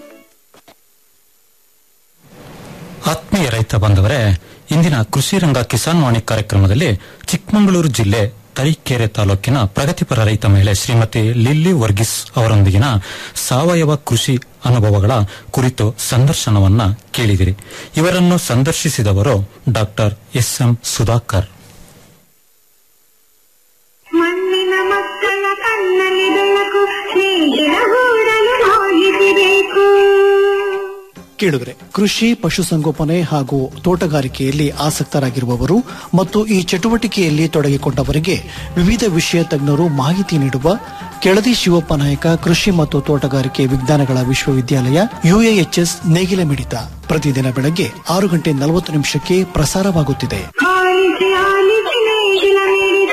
ಆತ್ಮೀಯ ರೈತ ಬಾಂಧವರೇ ಇಂದಿನ ಕೃಷಿ ರಂಗ ಕಿಸಾನ್ ವಾಣಿ ಕಾರ್ಯಕ್ರಮದಲ್ಲಿ ಚಿಕ್ಕಮಗಳೂರು ಜಿಲ್ಲೆ ತರೀಕೆರೆ ತಾಲೂಕಿನ ಪ್ರಗತಿಪರ ರೈತ ಮಹಿಳೆ ಶ್ರೀಮತಿ ಲಿಲ್ಲಿ ವರ್ಗೀಸ್ ಅವರೊಂದಿಗಿನ ಸಾವಯವ ಕೃಷಿ ಅನುಭವಗಳ ಕುರಿತು ಸಂದರ್ಶನವನ್ನ ಕೇಳಿದಿರಿ ಇವರನ್ನು ಸಂದರ್ಶಿಸಿದವರು ಡಾಕ್ಟರ್ ಎಸ್ ಎಂ ಸುಧಾಕರ್ ಮಣ್ಣಿನ ಮಕ್ಕಳ ಕಣ್ಣಲ್ಲಿ ಬೆಳಕು ಸ್ನೇಹಿತರ ಗೂಡಲು ಹೋಗಿಸಬೇಕು ಕೇಳುಗರೆ ಕೃಷಿ ಪಶುಸಂಗೋಪನೆ ಹಾಗೂ ತೋಟಗಾರಿಕೆಯಲ್ಲಿ ಆಸಕ್ತರಾಗಿರುವವರು ಮತ್ತು ಈ ಚಟುವಟಿಕೆಯಲ್ಲಿ ತೊಡಗಿಕೊಂಡವರಿಗೆ ವಿವಿಧ ವಿಷಯ ತಜ್ಞರು ಮಾಹಿತಿ ನೀಡುವ ಕೆಳದಿ ಶಿವಪ್ಪ ನಾಯಕ ಕೃಷಿ ಮತ್ತು ತೋಟಗಾರಿಕೆ ವಿಜ್ಞಾನಗಳ ವಿಶ್ವವಿದ್ಯಾಲಯ ಯುಎಎಚ್ಎಸ್ ನೇಗಿಲ ಮಿಡಿತ ಪ್ರತಿದಿನ ಬೆಳಗ್ಗೆ ಆರು ಗಂಟೆ ನಲವತ್ತು ನಿಮಿಷಕ್ಕೆ ಪ್ರಸಾರವಾಗುತ್ತಿದೆ ಆಲಿಸಿ ಆಲಿಸಿ ನೇಗಿಲ ಮಿಡಿತ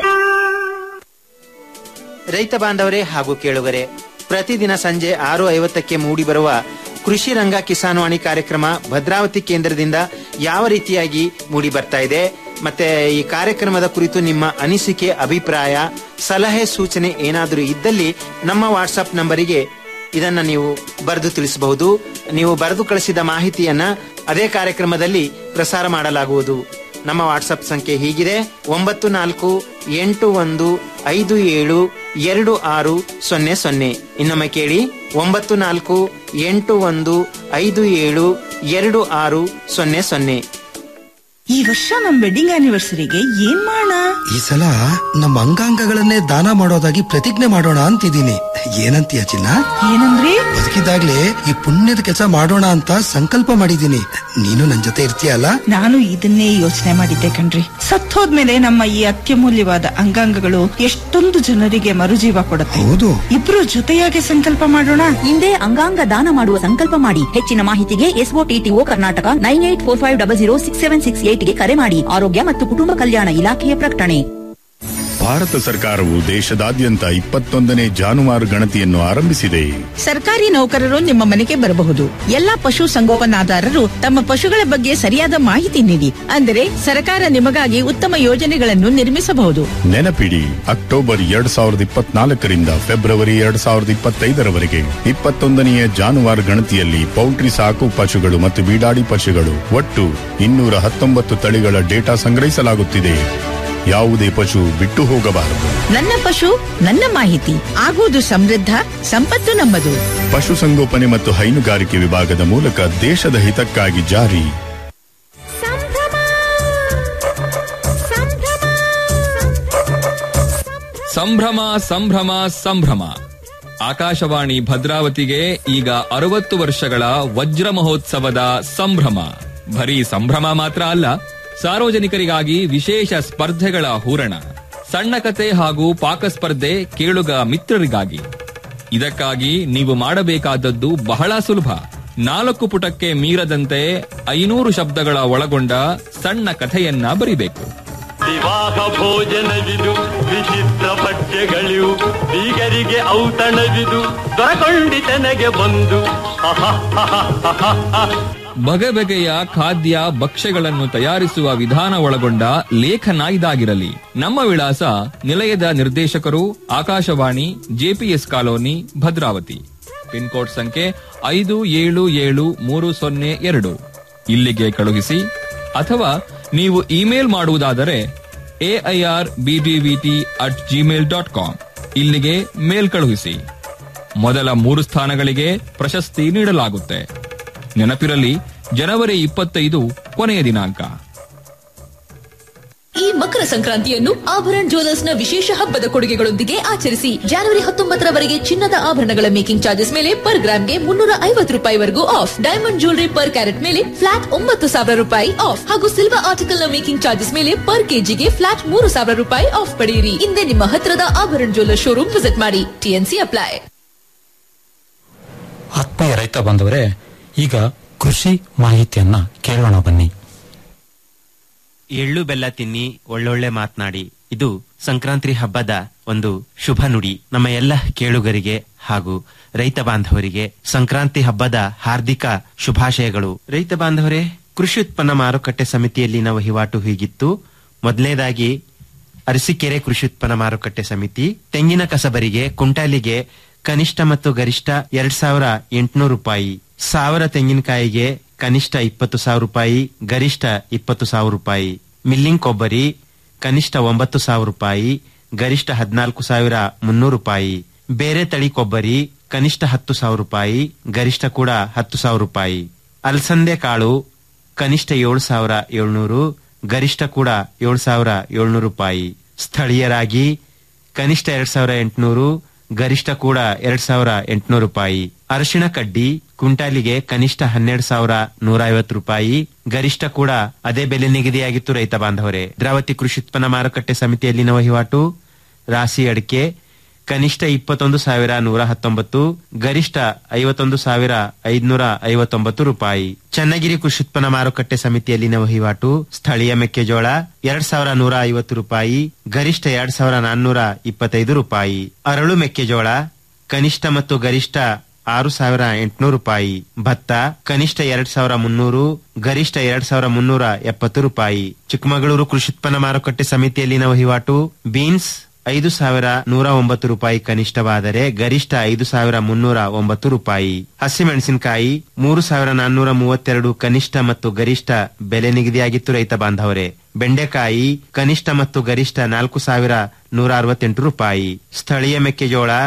ರೈತ ಬಾಂಧವರೇ ಹಾಗೂ ಕೇಳುಗರೆ ಪ್ರತಿದಿನ ಸಂಜೆ ಆರು ಐವತ್ತಕ್ಕೆ ಮೂಡಿಬರುವ ಕೃಷಿ ರಂಗ ಕಿಸಾನ್ವಾಣಿ ಕಾರ್ಯಕ್ರಮ ಭದ್ರಾವತಿ ಕೇಂದ್ರದಿಂದ ಯಾವ ರೀತಿಯಾಗಿ ಮೂಡಿ ಬರ್ತಾ ಇದೆ ಮತ್ತೆ ಈ ಕಾರ್ಯಕ್ರಮದ ಕುರಿತು ನಿಮ್ಮ ಅನಿಸಿಕೆ ಅಭಿಪ್ರಾಯ ಸಲಹೆ ಸೂಚನೆ ಏನಾದರೂ ಇದ್ದಲ್ಲಿ ನಮ್ಮ ವಾಟ್ಸಪ್ ನಂಬರಿಗೆ ಇದನ್ನ ನೀವು ಬರೆದು ತಿಳಿಸಬಹುದು ನೀವು ಬರೆದು ಕಳಿಸಿದ ಮಾಹಿತಿಯನ್ನ ಅದೇ ಕಾರ್ಯಕ್ರಮದಲ್ಲಿ ಪ್ರಸಾರ ಮಾಡಲಾಗುವುದು ನಮ್ಮ ವಾಟ್ಸಪ್ ಸಂಖ್ಯೆ ಹೀಗಿದೆ ಒಂಬತ್ತು ನಾಲ್ಕು ಎಂಟು ಒಂದು ಐದು ಏಳು ಎರಡು ಆರು ಸೊನ್ನೆ ಸೊನ್ನೆ ಇನ್ನೊಮ್ಮೆ ಕೇಳಿ ಒಂಬತ್ತು ನಾಲ್ಕು ಎಂಟು ಒಂದು ಐದು ಏಳು ಎರಡು ಆರು ಸೊನ್ನೆ ಸೊನ್ನೆ ಈ ವರ್ಷ ನಮ್ ವೆಡ್ಡಿಂಗ್ ಆನಿವರ್ಸರಿಗೆ ಏನ್ ಮಾಡೋಣ ಈ ಸಲ ನಮ್ಮ ಅಂಗಾಂಗಗಳನ್ನೇ ದಾನ ಮಾಡೋದಾಗಿ ಪ್ರತಿಜ್ಞೆ ಮಾಡೋಣ ಅಂತಿದ್ದೀನಿ ಏನಂತೀಯ ಚಿನ್ನ ಏನಂದ್ರಿ ಬದುಕಿದಾಗ್ಲೇ ಈ ಪುಣ್ಯದ ಕೆಲಸ ಮಾಡೋಣ ಅಂತ ಸಂಕಲ್ಪ ಮಾಡಿದ್ದೀನಿ ನೀನು ನನ್ ಜೊತೆ ಇರ್ತೀಯಲ್ಲ ನಾನು ಇದನ್ನೇ ಯೋಚನೆ ಮಾಡಿದ್ದೆ ಕಣ್ರಿ ಸತ್ತೋದ್ಮೇಲೆ ನಮ್ಮ ಈ ಅತ್ಯಮೂಲ್ಯವಾದ ಅಂಗಾಂಗಗಳು ಎಷ್ಟೊಂದು ಜನರಿಗೆ ಮರುಜೀವ ಕೊಡುತ್ತೆ ಹೌದು ಇಬ್ರು ಜೊತೆಯಾಗಿ ಸಂಕಲ್ಪ ಮಾಡೋಣ ಹಿಂದೆ ಅಂಗಾಂಗ ದಾನ ಮಾಡುವ ಸಂಕಲ್ಪ ಮಾಡಿ ಹೆಚ್ಚಿನ ಮಾಹಿತಿಗೆ SOTTO Karnataka nine eight four five double zero six seven six ಏಟ್ಗೆ ಕರೆ ಮಾಡಿ ಆರೋಗ್ಯ ಮತ್ತು ಕುಟುಂಬ ಕಲ್ಯಾಣ ಇಲಾಖೆಯ ಪ್ರಕಟಣೆ ಭಾರತ ಸರ್ಕಾರವು ದೇಶದಾದ್ಯಂತ ಇಪ್ಪತ್ತೊಂದನೇ ಜಾನುವಾರು ಗಣತಿಯನ್ನು ಆರಂಭಿಸಿದೆ ಸರ್ಕಾರಿ ನೌಕರರು ನಿಮ್ಮ ಮನೆಗೆ ಬರಬಹುದು ಎಲ್ಲಾ ಪಶು ಸಂಗೋಪನಾದಾರರು ತಮ್ಮ ಪಶುಗಳ ಬಗ್ಗೆ ಸರಿಯಾದ ಮಾಹಿತಿ ನೀಡಿ ಅಂದರೆ ಸರ್ಕಾರ ನಿಮಗಾಗಿ ಉತ್ತಮ ಯೋಜನೆಗಳನ್ನು ನಿರ್ಮಿಸಬಹುದು ನೆನಪಿಡಿ ಅಕ್ಟೋಬರ್ ಎರಡ್ ಸಾವಿರದ ಇಪ್ಪತ್ನಾಲ್ಕರಿಂದ ಫೆಬ್ರವರಿ ಎರಡ್ ಸಾವಿರದ ಇಪ್ಪತ್ತೈದರವರೆಗೆ ಇಪ್ಪತ್ತೊಂದನೆಯ ಜಾನುವಾರು ಗಣತಿಯಲ್ಲಿ ಪೌಲ್ಟ್ರಿ ಸಾಕು ಪಶುಗಳು ಮತ್ತು ಬೀಡಾಡಿ ಪಶುಗಳು ಒಟ್ಟು ಇನ್ನೂರ ಹತ್ತೊಂಬತ್ತು ತಳಿಗಳ ಡೇಟಾ ಸಂಗ್ರಹಿಸಲಾಗುತ್ತಿದೆ ಯಾವುದೇ ಪಶು ಬಿಟ್ಟು ಹೋಗಬಾರದು ನನ್ನ ಪಶು ನನ್ನ ಮಾಹಿತಿ ಆಗುವುದು ಸಮೃದ್ಧ ಸಂಪತ್ತು ನಮ್ಮದು ಪಶುಸಂಗೋಪನೆ ಮತ್ತು ಹೈನುಗಾರಿಕೆ ವಿಭಾಗದ ಮೂಲಕ ದೇಶದ ಹಿತಕ್ಕಾಗಿ ಜಾರಿ ಸಂಭ್ರಮ ಸಂಭ್ರಮ ಸಂಭ್ರಮ ಆಕಾಶವಾಣಿ ಭದ್ರಾವತಿಗೆ ಈಗ ಅರವತ್ತು ವರ್ಷಗಳ ವಜ್ರ ಮಹೋತ್ಸವದ ಸಂಭ್ರಮ ಬರೀ ಸಂಭ್ರಮ ಮಾತ್ರ ಅಲ್ಲ ಸಾರ್ವಜನಿಕರಿಗಾಗಿ ವಿಶೇಷ ಸ್ಪರ್ಧೆಗಳ ಹೂರಣ ಸಣ್ಣ ಕತೆ ಹಾಗೂ ಪಾಕಸ್ಪರ್ಧೆ ಕೇಳುಗ ಮಿತ್ರರಿಗಾಗಿ ಇದಕ್ಕಾಗಿ ನೀವು ಮಾಡಬೇಕಾದದ್ದು ಬಹಳ ಸುಲಭ ನಾಲ್ಕು ಪುಟಕ್ಕೆ ಮೀರದಂತೆ ಐನೂರು ಶಬ್ದಗಳ ಒಳಗೊಂಡ ಸಣ್ಣ ಕಥೆಯನ್ನ ಬರಿಬೇಕು ವಿವಾಹ ಭೋಜನವಿದು ವಿಚಿತ್ರ ಪಠ್ಯಗಳಿವು ಬೀಗರಿಗೆ ಔತಣವಿದು ದೊರಕೊಂಡಿತನಗೆ ಬಂದು ಬಗೆ ಬಗೆಯ ಖಾದ್ಯ ಭಕ್ಷ್ಯಗಳನ್ನು ತಯಾರಿಸುವ ವಿಧಾನ ಒಳಗೊಂಡ ಲೇಖನ ಇದಾಗಿರಲಿ ನಮ್ಮ ವಿಳಾಸ ನಿಲಯದ ನಿರ್ದೇಶಕರು Akashvani JPS colony Bhadravati pin code ಸಂಖ್ಯೆ ಐದು ಏಳು ಏಳು ಮೂರು ಸೊನ್ನೆ ಎರಡು ಇಲ್ಲಿಗೆ ಕಳುಹಿಸಿ ಅಥವಾ ನೀವು ಇಮೇಲ್ ಮಾಡುವುದಾದರೆ AIR BBVT at Gmail dot com ಇಲ್ಲಿಗೆ ಮೇಲ್ ಕಳುಹಿಸಿ ಮೊದಲ ಮೂರು ಸ್ಥಾನಗಳಿಗೆ ಪ್ರಶಸ್ತಿ ನೀಡಲಾಗುತ್ತೆ ನೆನಪಿರಲಿ ಜನವರಿ ಇಪ್ಪತ್ತೈದು ಕೊನೆಯ ದಿನಾಂಕ ಈ ಮಕರ ಸಂಕ್ರಾಂತಿಯನ್ನು ಆಭರಣ ಜ್ಯುವೆಲರ್ಸ್ನ ವಿಶೇಷ ಹಬ್ಬದ ಕೊಡುಗೆಗಳೊಂದಿಗೆ ಆಚರಿಸಿ ಜನವರಿ ಹತ್ತೊಂಬತ್ತರವರೆಗೆ ಚಿನ್ನದ ಆಭರಣಗಳ ಮೇಕಿಂಗ್ ಚಾರ್ಜಸ್ ಮೇಲೆ ಪರ್ ಗ್ರಾಮ್ಗೆ ಮುನ್ನೂರ ಐವತ್ತು ರೂಪಾಯಿವರೆಗೂ off diamond jewellery per carat ಮೇಲೆ ಫ್ಲಾಟ್ ಒಂಬತ್ತು ಸಾವಿರ ರೂಪಾಯಿ ಆಫ್ ಹಾಗೂ ಸಿಲ್ವರ್ ಆರ್ಟಿಕಲ್ ನ ಮೇಕಿಂಗ್ ಚಾರ್ಜಸ್ ಮೇಲೆ ಪರ್ ಕೆಜಿಗೆ ಫ್ಲಾಟ್ ಮೂರು ಸಾವಿರ ರೂಪಾಯಿ ಆಫ್ ಪಡೆಯಿರಿ ಹಿಂದೆ ನಿಮ್ಮ ಹತ್ತಿರದ ಆಭರಣ ಜ್ಯುವೆಲರ್ ಶೋರೂಮ್ ವಿಸಿಟ್ ಮಾಡಿ ಟಿಎನ್ಸಿ ಅಪ್ಲೈ ಆತ್ಮೀಯ ರೈತ ಬಾಂಧವರೇ ಈಗ ಕೃಷಿ ಮಾಹಿತಿಯನ್ನ ಕೇಳೋಣ ಬನ್ನಿ ಎಳ್ಳು ಬೆಲ್ಲ ತಿನ್ನಿ ಒಳ್ಳೊಳ್ಳೆ ಮಾತನಾಡಿ ಇದು ಸಂಕ್ರಾಂತಿ ಹಬ್ಬದ ಒಂದು ಶುಭ ನುಡಿ ನಮ್ಮ ಎಲ್ಲ ಕೇಳುಗರಿಗೆ ಹಾಗೂ ರೈತ ಬಾಂಧವರಿಗೆ ಸಂಕ್ರಾಂತಿ ಹಬ್ಬದ ಹಾರ್ದಿಕ ಶುಭಾಶಯಗಳು ರೈತ ಬಾಂಧವರೇ ಕೃಷಿ ಉತ್ಪನ್ನ ಮಾರುಕಟ್ಟೆ ಸಮಿತಿಯಲ್ಲಿನ ವಹಿವಾಟು ಹೀಗಿತ್ತು ಮೊದಲನೇದಾಗಿ ಅರಸೀಕೆರೆ ಕೃಷಿ ಉತ್ಪನ್ನ ಮಾರುಕಟ್ಟೆ ಸಮಿತಿ ತೆಂಗಿನ ಕಸಬರಿಗೆ ಕುಂಟಾಲಿಗೆ ಕನಿಷ್ಠ ಮತ್ತು ಗರಿಷ್ಠ ಎರಡ್ ಸಾವಿರ ಎಂಟುನೂರು ರೂಪಾಯಿ ಸಾವಿರ ತೆಂಗಿನಕಾಯಿಗೆ ಕನಿಷ್ಠ ಇಪ್ಪತ್ತು ಸಾವಿರ ರೂಪಾಯಿ ಗರಿಷ್ಠ ಇಪ್ಪತ್ತು ಸಾವಿರ ರೂಪಾಯಿ ಮಿಲ್ಲಿಂಗ್ ಕೊಬ್ಬರಿ ಕನಿಷ್ಠ ಒಂಬತ್ತು ಸಾವಿರ ರೂಪಾಯಿ ಗರಿಷ್ಠ ಹದಿನಾಲ್ಕು ಸಾವಿರ ಮುನ್ನೂರು ರೂಪಾಯಿ ಬೇರೆ ತಳಿ ಕೊಬ್ಬರಿ ಕನಿಷ್ಠ ಹತ್ತು ಸಾವಿರ ರೂಪಾಯಿ ಗರಿಷ್ಠ ಕೂಡ ಹತ್ತು ಸಾವಿರ ರೂಪಾಯಿ ಅಲಸಂದೆ ಕಾಳು ಕನಿಷ್ಠ ಏಳು ಸಾವಿರ ಏಳ್ನೂರು ಗರಿಷ್ಠ ಕೂಡ ಏಳು ಸಾವಿರ ಏಳ್ನೂರು ರೂಪಾಯಿ ಸ್ಥಳೀಯರಾಗಿ ಕನಿಷ್ಠ ಎರಡ್ ಸಾವಿರ ಎಂಟುನೂರು ಗರಿಷ್ಠ ಕೂಡ ಎರಡ್ ಸಾವಿರ ಎಂಟುನೂರು ರೂಪಾಯಿ ಅರಿಶಿಣ ಕಡ್ಡಿ ಕ್ವಿಂಟಾಲಿಗೆ ಕನಿಷ್ಠ ಹನ್ನೆರಡು ಸಾವಿರ ನೂರ ಐವತ್ತು ರೂಪಾಯಿ ಗರಿಷ್ಠ ಕೂಡ ಅದೇ ಬೆಲೆ ನಿಗದಿಯಾಗಿತ್ತು ರೈತ ಬಾಂಧವರೇ ದ್ರಾವತಿ ಕೃಷಿ ಉತ್ಪನ್ನ ಮಾರುಕಟ್ಟೆ ಸಮಿತಿಯಲ್ಲಿನ ವಹಿವಾಟು ರಾಸಿ ಅಡಿಕೆ ಕನಿಷ್ಠ ಇಪ್ಪತ್ತೊಂದು ಸಾವಿರ ನೂರ ಹತ್ತೊಂಬತ್ತು ಗರಿಷ್ಠ ಐವತ್ತೊಂದು ಸಾವಿರ ಐದ್ನೂರ ಐವತ್ತೊಂಬತ್ತು ರೂಪಾಯಿ ಚನ್ನಗಿರಿ ಕೃಷಿ ಉತ್ಪನ್ನ ಮಾರುಕಟ್ಟೆ ಸಮಿತಿಯಲ್ಲಿನ ವಹಿವಾಟು ಸ್ಥಳೀಯ ಮೆಕ್ಕೆಜೋಳ ಎರಡ್ ಸಾವಿರ ನೂರ ಐವತ್ತು ರೂಪಾಯಿ ಗರಿಷ್ಠ ಎರಡ್ ಸಾವಿರ ನಾನ್ನೂರ ಇಪ್ಪತ್ತೈದು ರೂಪಾಯಿ ಅರಳು ಮೆಕ್ಕೆಜೋಳ ಕನಿಷ್ಠ ಮತ್ತು ಗರಿಷ್ಠ ಆರು ಸಾವಿರ ಎಂಟುನೂರು ರೂಪಾಯಿ ಭತ್ತ ಕನಿಷ್ಠ ಎರಡ್ ಸಾವಿರ ಮುನ್ನೂರು ಗರಿಷ್ಠ ಎರಡ್ ಸಾವಿರ ಮುನ್ನೂರ ಎಪ್ಪತ್ತು ರೂಪಾಯಿ ಚಿಕ್ಕಮಗಳೂರು ಕೃಷಿ ಉತ್ಪನ್ನ ಮಾರುಕಟ್ಟೆ ಸಮಿತಿಯಲ್ಲಿನ ವಹಿವಾಟು ಬೀನ್ಸ್ ಐದು ಸಾವಿರ ನೂರ ಒಂಬತ್ತು ರೂಪಾಯಿ ಕನಿಷ್ಠವಾದರೆ ಗರಿಷ್ಠ ಐದು ಸಾವಿರ ಮುನ್ನೂರ ಒಂಬತ್ತು ರೂಪಾಯಿ ಹಸಿಮೆಣಸಿನಕಾಯಿ ಮೂರು ಸಾವಿರ ನಾನ್ನೂರ ಮೂವತ್ತೆರಡು ಕನಿಷ್ಠ ಮತ್ತು ಗರಿಷ್ಠ ಬೆಲೆ ನಿಗದಿಯಾಗಿತ್ತು ರೈತ ಬಾಂಧವರೇ ಬೆಂಡೆಕಾಯಿ ಕನಿಷ್ಠ ಮತ್ತು ಗರಿಷ್ಠ ನಾಲ್ಕು ಸಾವಿರ ನೂರ ಅರವತ್ತೆಂಟು ರೂಪಾಯಿ ಸ್ಥಳೀಯ ಮೆಕ್ಕೆಜೋಳ